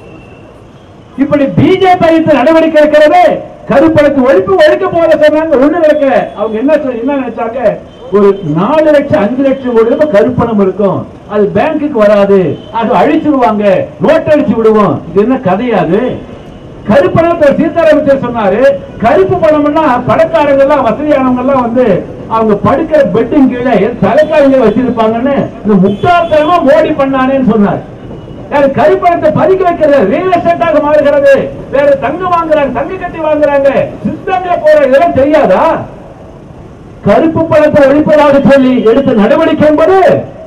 இப்படி பிஜேபி எடுத்த நடவடிக்கை இருக்கிறது கருப்பணத்து ஒழிப்பு ஒழிக்க போத சொன்னாங்க ஒண்ணு நடக்கல அவங்க என்ன சொல்~ என்ன நினைச்சாங்க ஒரு நாலு லட்சம் அஞ்சு லட்சம் கோடி ரூபாய் கருப்பணம் இருக்கும் அது பேங்க்குக்கு வராது அது அழிச்சிருவாங்க நோட் அடிச்சு விடுவோம் இது என்ன கதையாது கருப்பணத்தை சீதாராமச்சர் சொன்னாரு கருப்பு பணம்னா பணக்காரங்க எல்லாம் வசதியானவங்க எல்லாம் வந்து அவங்க படுக்கிற பெட்டின் கீழே தலைக்காலில வச்சிருப்பாங்கன்னு இந்த முட்டாள்தனமா மோடி பண்ணானேன்னு சொன்னார் யாரு கருப்பணத்தை பதுக்கி வைக்கிறது ரியல் எஸ்டேட்டாக மாறுகிறது வேற தங்கம் வாங்குறாங்க தங்க கட்டி வாங்குறாங்க சிஸ்டம்ல போற இதெல்லாம் தெரியாதா கருப்பு பணத்தை ஒழிப்பதாக சொல்லி எடுத்த நடவடிக்கை என்பது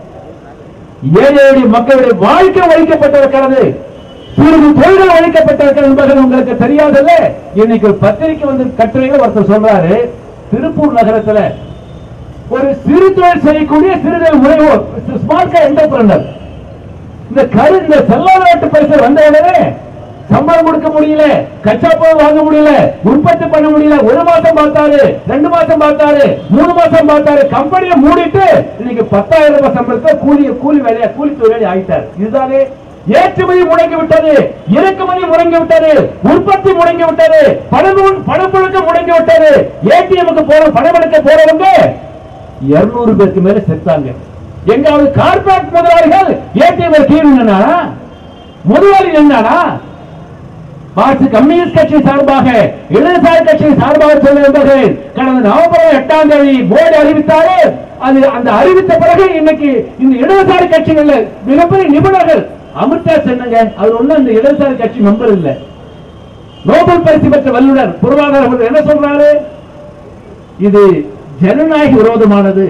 ஏழை எளிய மக்களுடைய வாழ்க்கை ஒழிக்கப்பட்டிருக்கிறது சிறிது தொழில்கள் ஒழிக்கப்பட்டிருக்கிறது என்பது உங்களுக்கு தெரியாதல்ல இன்னைக்கு ஒரு பத்திரிக்கை வந்து கட்டுரையில் ஒருத்தர் சொல்றாரு திருப்பூர் நகரத்துல ஒரு சிறு தொழில் செய்யக்கூடிய சிறுதொழில் முனைவோர் ஸ்மார்ட் என்டர்பிரனர் இந்த கரு இந்த செல்லாத நாட்டு பரிசு வந்த உடனே சம்பளம் கொடுக்க முடியல கச்சா பொருள் வாங்க முடியல உற்பத்தி பண்ண முடியல ஒரு மாசம் பார்த்தாரு ரெண்டு மாசம் பார்த்தாரு மூணு மாசம் பார்த்தாரு கம்பெனியை மூடிட்டு இன்னைக்கு பத்தாயிரம் ரூபாய் சம்பளத்தை கூலி கூலி வேலையா கூலி தொழிலாளி ஆயிட்டார் இதுதானே ஏற்றுமதி முடங்கி விட்டது இறக்குமதி முடங்கி விட்டது உற்பத்தி முடங்கி விட்டது பணம் பணப்புழக்கம் முடங்கி விட்டது ஏடிஎம்க்கு போற பணம் எடுக்க போறவங்க இருநூறு பேருக்கு மேல செத்தாங்க எங்காவது கார்பரேட் முதலாளிகள் ஏடிஎம் கீழ் நின்னானா முதலாளி நின்னானா மார்க்சிஸ்ட் கம்யூனிஸ்ட் கட்சி சார்பாக இடதுசாரி கட்சி சார்பாக சொல்லியிருந்தது கடந்த நவம்பர் எட்டாம் தேதி போர்டு அறிவித்தாரு அது அந்த அறிவித்த பிறகு இன்னைக்கு இந்த இடதுசாரி கட்சிகள்ல மிகப்பெரிய நிபுணர்கள் அமிர்தா சென்னங்க அவர் ஒண்ணும் இந்த இடதுசாரி கட்சி மெம்பர் இல்ல நோபல் பரிசு பெற்ற வல்லுநர் பொருளாதார வல்லுநர் என்ன சொல்றாரு இது ஜனநாயக விரோதமானது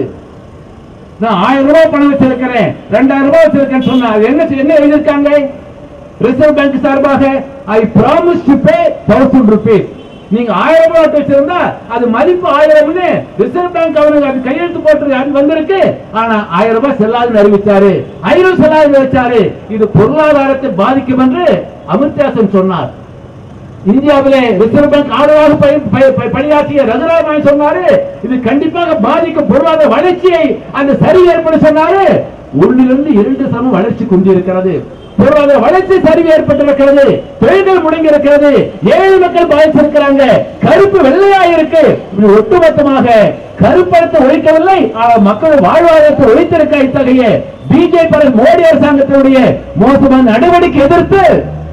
நான் ஆயிரம் ரூபாய் பணம் வச்சிருக்கிறேன் ரெண்டாயிரம் ரூபாய் வச்சிருக்கேன்னு சொன்னா அது என்ன என்ன எழுதியிருக்காங்க ரிசர்வ் பேங்க் சார்பாக I promise to pay thousand rupees நீங்க ஆயிரம் ரூபாய் வச்சிருந்தா அது மதிப்பு ஆயிரம்னு ரிசர்வ் பேங்க் அவருக்கு அது கையெழுத்து போட்டு அது வந்திருக்கு ஆனா ஆயிரம் ரூபாய் செல்லாதுன்னு அறிவிச்சாரு ஐநூறு செல்லாதுன்னு வச்சாரு இது பொருளாதாரத்தை பாதிக்கும் என்று அமிர்தாசன் சொன்னார் இந்தியாவிலே ரிசர்வ் பேங்க் ஆளுநராக பணி- பணி- பணி- பணியாற்றிய ரகுராமன் சொன்னாரு இது கண்டிப்பாக பாதிக்கும் பொருளாதார வளர்ச்சியை அந்த சரி ஏற்படும் சொன்னாரு ஒன்னிலிருந்து இரண்டு சமம் வளர்ச்சி கொண்டிருக்கிறது பொருளாதார வளர்ச்சி சரிவு ஏற்பட்டிருக்கிறது தொழில்கள் முடங்கி இருக்கிறது ஏழை மக்கள் பாதிச்சிருக்கிறாங்க கருப்பு வெள்ளையா இருக்கு இப்படி ஒட்டுமொத்தமாக கருப்படத்தை ஒழிக்கவில்லை ஆனால் மக்கள் வாழ்வாதாரத்தை ஒழித்திருக்க இத்தகைய பிஜேபி மோடி அரசாங்கத்தினுடைய மோசமான நடவடிக்கை எதிர்த்து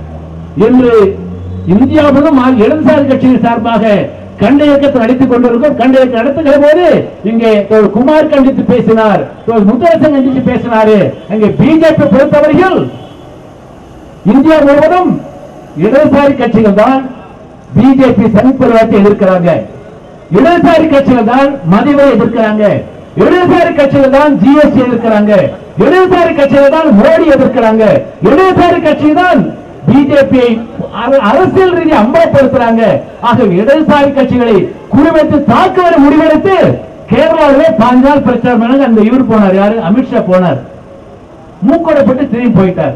இன்று இந்தியாவிலும் இடதுசாரி கட்சியின் சார்பாக கண்ட இயக்கத்தை நடித்துக் கொண்டிருக்கும் கண்ட இயக்கம் நடத்துகிற போது இங்கே தோழர் குமார் கண்டித்து பேசினார் தோழர் முத்தரசன் கண்டித்து பேசினாரு அங்கே பிஜேபி பொறுத்தவரையில் இந்தியா முழுவதும் இடதுசாரி கட்சிகள் தான் பிஜேபி சனிப்பருவத்தை எதிர்க்கிறாங்க இடதுசாரி கட்சிகள் தான் மதிவை எதிர்க்கிறாங்க இடதுசாரி கட்சிகள் தான் ஜிஎஸ்டி எதிர்க்கிறாங்க இடதுசாரி கட்சிகள் தான் மோடி எதிர்க்கிறாங்க இடதுசாரி கட்சி தான் பிஜேபியை அரசியல் ரீதியாக அம்பலப்படுத்துறாங்க ஆக இடதுசாரி கட்சிகளை குறிவைத்து தாக்குவதை முடிவெடுத்து கேரளாவிலே பாஞ்சு நாள் பிரச்சாரம் பண்ணாங்க. அந்த இவர் போனார் யாரு அமித்ஷா போனார் மூக்கோடப்பட்டு திரும்பி போயிட்டார்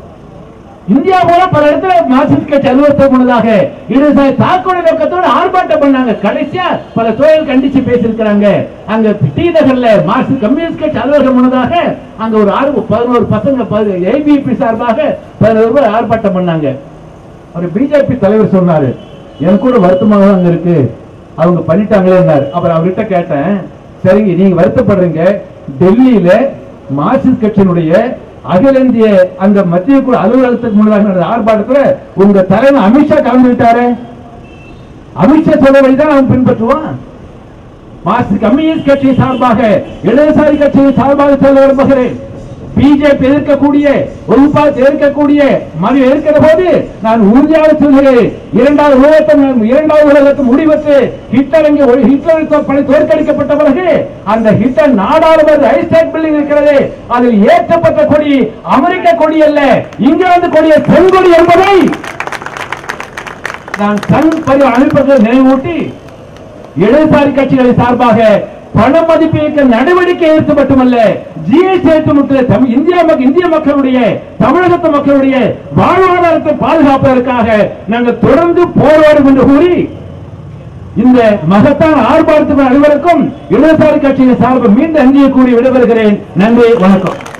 இந்தியா போல பல இடத்துல மார்க்சிஸ்ட் கட்சி அலுவலகத்துக்கு முன்னதாக இடதுசாரி தாக்குதல் நோக்கத்தோடு ஆர்ப்பாட்டம் பண்ணாங்க கடைசியா பல தொழில் கண்டிச்சு பேசியிருக்கிறாங்க அங்க டி நகர்ல மார்க்சிஸ்ட் கம்யூனிஸ்ட் கட்சி அலுவலகம் முன்னதாக அங்க ஒரு ஆறு பதினோரு பசங்க ஏபிபி சார்பாக பதினோரு பேர் ஆர்ப்பாட்டம் பண்ணாங்க ஒரு பிஜேபி தலைவர் சொன்னாரு எனக்கு கூட வருத்தமாக அங்க இருக்கு அவங்க பண்ணிட்டாங்களேன்னாரு அப்புறம் அவர்கிட்ட கேட்டேன் சரிங்க நீங்க வருத்தப்படுறீங்க டெல்லியில மார்க்சிஸ்ட் கட்சியினுடைய அகில இந்திய அந்த மத்திய குழு அலுவலகத்துக்கு முன்னதாக நடந்த ஆர்ப்பாட்டத்துல உங்க தலைவர் அமித்ஷா கலந்துவிட்டாரு அமித்ஷா சொல்ற வழிதான் அவன் பின்பற்றுவான் மார்க்சிஸ்ட் கம்யூனிஸ்ட் கட்சி சார்பாக இடதுசாரி கட்சியின் சார்பாக சொல்ல விரும்புகிறேன் பிஜேபி எதிர்க்கக்கூடிய வகுப்பால் எதிர்க்கக்கூடிய மது எதிர்க்கிற போது நான் உறுதியாக சொல்கிறேன் இரண்டாவது உலகத்தை இரண்டாவது உலகத்தை முடிவெற்று ஹிட்லர் இங்கே ஒரு ஹிட்லர் பணி தோற்கடிக்கப்பட்ட பிறகு அந்த ஹிட்லர் நாடாளுமன்ற ஐஸ்டேட் பில்டிங் இருக்கிறது அதில் ஏற்றப்பட்ட கொடி அமெரிக்க கொடி அல்ல இங்கிலாந்து கொடிய செங்கொடி என்பதை நான் கண் பரி அனுப்பதை நினைவூட்டி இடதுசாரி கட்சிகளின் சார்பாக பண மதிப்பீட்டு நடவடிக்கை எடுத்து மட்டுமல்ல ஜிஎஸ்டி எடுத்து மட்டும் தமிழ் இந்தியா மக்க- இந்திய மக்களுடைய தமிழகத்து மக்களுடைய வாழ்வாதாரத்தை பாதுகாப்பதற்காக நாங்கள் தொடர்ந்து போராடும் என்று கூறி இந்த மகத்தான ஆர்ப்பாட்டத்துக்கு அனைவருக்கும் இடதுசாரி கட்சியின் சார்பில் மீண்டும் அங்கேயே கூறி விடைபெறுகிறேன் நன்றி வணக்கம்